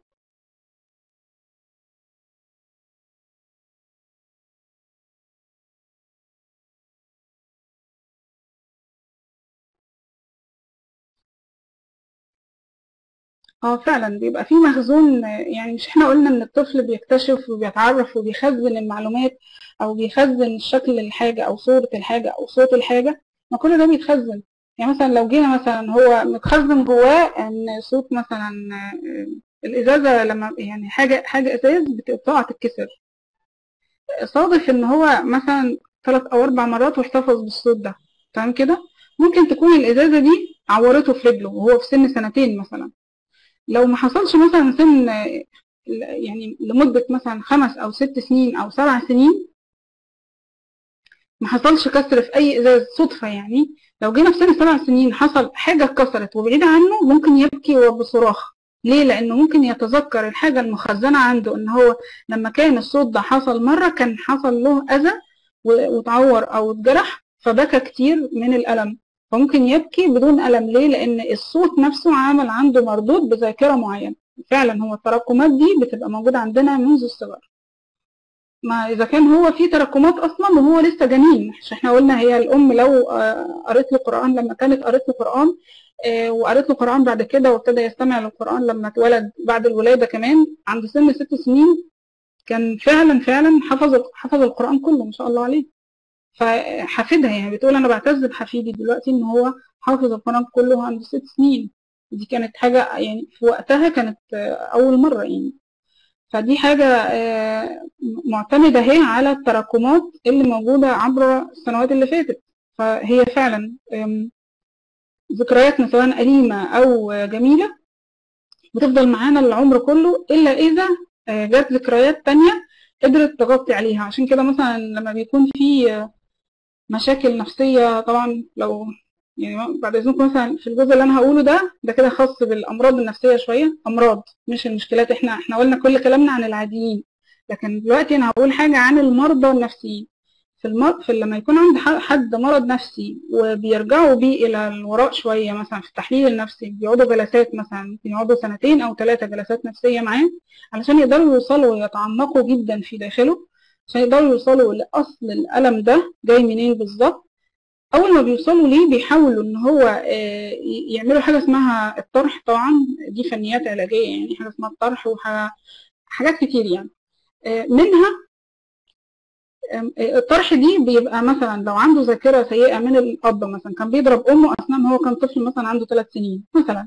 A: اه فعلا بيبقى في مخزون آه، يعني مش احنا قلنا ان الطفل بيكتشف وبيتعرف وبيخزن المعلومات او بيخزن شكل الحاجة او صورة الحاجة او صوت الحاجة ما كل ده بيتخزن يعني مثلا لو جينا مثلا هو متخزن جواه ان صوت مثلا آه، الازازة لما يعني حاجة حاجة ازاز بتقطع تتكسر صادف ان هو مثلا ثلاث او اربع مرات واحتفظ بالصوت ده تمام كده ممكن تكون الازازة دي عورته في رجله وهو في سن سنتين مثلا لو ما حصلش مثلا سن آه، يعني لمدة مثلا خمس أو ست سنين أو سبع سنين ما حصلش كسر في أي إزاز صدفة يعني لو جينا في سن سبع سنين حصل حاجة اتكسرت وبعيد عنه ممكن يبكي بصراخ ليه؟ لأنه ممكن يتذكر الحاجة المخزنة عنده إن هو لما كان الصوت ده حصل مرة كان حصل له أذى و- واتعور أو اتجرح فبكى كتير من الألم فممكن يبكي بدون ألم ليه؟ لأن الصوت نفسه عامل عنده مردود بذاكرة معينة فعلا هو التراكمات دي بتبقى موجودة عندنا منذ الصغر ما إذا كان هو في تراكمات أصلا وهو لسه جنين مش احنا قلنا هي الأم لو آه، قريت له قرآن لما كانت قريت له قرآن آه، وقريت له قرآن بعد كده وابتدى يستمع للقرآن لما اتولد بعد الولادة كمان عند سن ست سنين كان فعلا فعلا حفظ حفظ القرآن كله ما شاء الله عليه فحفيدها يعني بتقول انا بعتز بحفيدي دلوقتي ان هو حافظ القرآن كله عنده ست سنين دي كانت حاجة يعني في وقتها كانت آه، أول مرة يعني فدي حاجة آه، معتمدة هي على التراكمات اللي موجودة عبر السنوات اللي فاتت فهي فعلا آم، ذكرياتنا سواء أليمة أو جميلة بتفضل معانا العمر كله إلا إذا آه، جت ذكريات تانية قدرت تغطي عليها عشان كده مثلا لما بيكون في آه، مشاكل نفسية طبعا لو يعني بعد إذنكم مثلا في الجزء اللي أنا هقوله ده ده كده خاص بالأمراض النفسية شوية أمراض مش المشكلات إحنا إحنا قلنا كل كلامنا عن العاديين لكن دلوقتي أنا هقول حاجة عن المرضى النفسيين في المرض في لما يكون عند ح- حد مرض نفسي وبيرجعوا بيه إلى الوراء شوية مثلا في التحليل النفسي بيقعدوا جلسات مثلا ممكن يقعدوا سنتين أو ثلاثة جلسات نفسية معاه علشان يقدروا يوصلوا ويتعمقوا جدا في داخله عشان يقدروا يوصلوا لأصل الألم ده جاي منين بالظبط أول ما بيوصلوا ليه بيحاولوا إن هو آه، ي- يعملوا حاجة اسمها الطرح طبعا دي فنيات علاجية يعني حاجة اسمها الطرح وحاجات كتير يعني آه، منها آم، آه، الطرح دي بيبقى مثلا لو عنده ذاكرة سيئة من الأب مثلا كان بيضرب أمه أثناء ما هو كان طفل مثلا عنده ثلاث سنين مثلا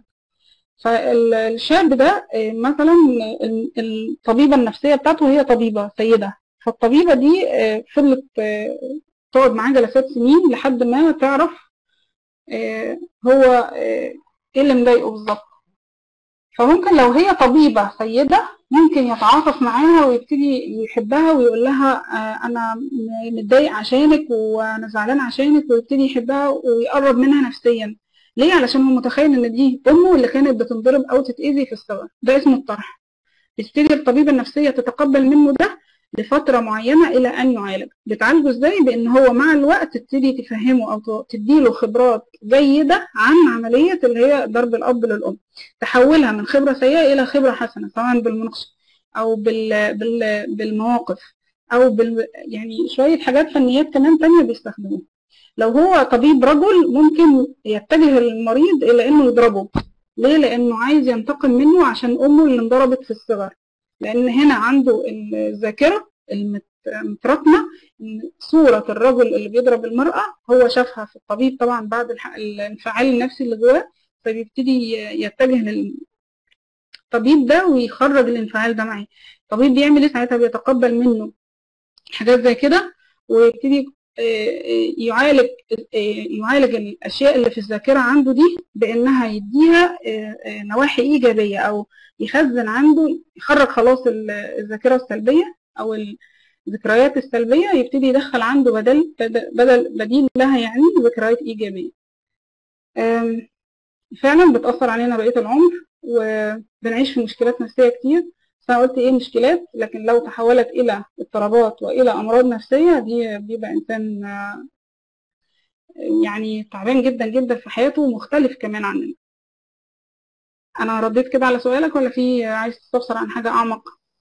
A: فالشاب ده آه، مثلا ال- الطبيبة النفسية بتاعته هي طبيبة سيدة فالطبيبة دي آه، فضلت آه، تقعد معاه جلسات سنين لحد ما تعرف آه، هو آه، ايه اللي مضايقه بالظبط فممكن لو هي طبيبة سيدة ممكن يتعاطف معاها ويبتدي يحبها ويقول لها آه، أنا م- متضايق عشانك وأنا زعلان عشانك ويبتدي يحبها ويقرب منها نفسيا ليه؟ علشان هو متخيل إن دي أمه اللي كانت بتنضرب أو تتأذي في الصغر ده اسمه الطرح تبتدي الطبيبة النفسية تتقبل منه ده لفترة معينة إلى أن يعالج بتعالجه إزاي؟ بأن هو مع الوقت تبتدي تفهمه أو ت- تديله خبرات جيدة عن عملية اللي هي ضرب الأب للأم تحولها من خبرة سيئة إلى خبرة حسنة سواء بالمناقشة أو بال... بال... بالمواقف أو بال... يعني شوية حاجات فنيات كمان تانية بيستخدموها لو هو طبيب رجل ممكن يتجه المريض إلى إنه يضربه ليه؟ لأنه عايز ينتقم منه عشان أمه اللي انضربت في الصغر لأن هنا عنده الذاكرة المت- المتراكمة إن صورة الرجل اللي بيضرب المرأة هو شافها في الطبيب طبعا بعد الح- الانفعال النفسي اللي جواه فبيبتدي يتجه للطبيب ده ويخرج الانفعال ده معاه الطبيب بيعمل ايه ساعتها بيتقبل منه حاجات زي كده ويبتدي آه، آه، يعالج آه، يعالج الاشياء اللي في الذاكره عنده دي بانها يديها آه، آه، نواحي ايجابيه او يخزن عنده يخرج خلاص ال- الذاكره السلبيه او الذكريات السلبيه يبتدي يدخل عنده بدل بدل بديل لها يعني ذكريات ايجابيه آم، فعلا بتاثر علينا بقيه العمر وبنعيش في مشكلات نفسيه كتير بس انا قلت ايه مشكلات لكن لو تحولت الى اضطرابات والى امراض نفسيه دي بيبقى انسان آه، يعني تعبان جدا جدا في حياته ومختلف كمان عننا انا رديت كده على سؤالك ولا في عايز تستفسر عن حاجه اعمق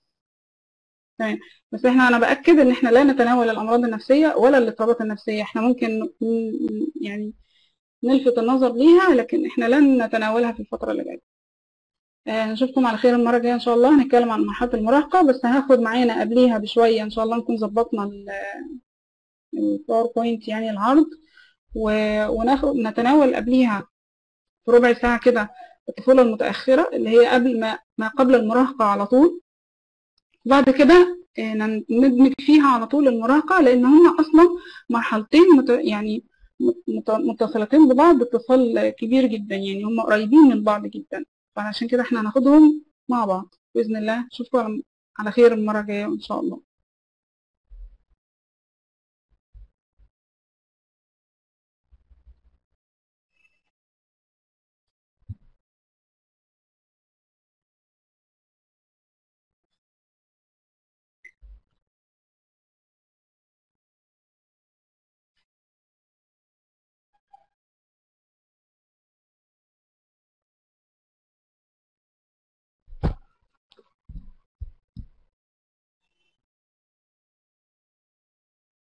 A: تمام بس احنا انا باكد ان احنا لا نتناول الامراض النفسيه ولا الاضطرابات النفسيه احنا ممكن ن- يعني نلفت النظر ليها لكن احنا لن نتناولها في الفتره اللي جايه آه، نشوفكم على خير المرة الجاية إن شاء الله هنتكلم عن مرحلة المراهقة بس هناخد معانا قبليها بشوية إن شاء الله نكون ظبطنا الباوربوينت يعني العرض و- وناخد نتناول قبليها في ربع ساعة كده الطفولة المتأخرة اللي هي قبل ما ما قبل المراهقة على طول بعد كده آه، ن- ندمج فيها على طول المراهقة لأن هما أصلا مرحلتين مت... يعني مت- متصلتين ببعض اتصال كبير جدا يعني هما قريبين من بعض جدا فعشان كده احنا هناخدهم مع بعض بإذن الله نشوفكم على- على خير المرة الجاية إن شاء الله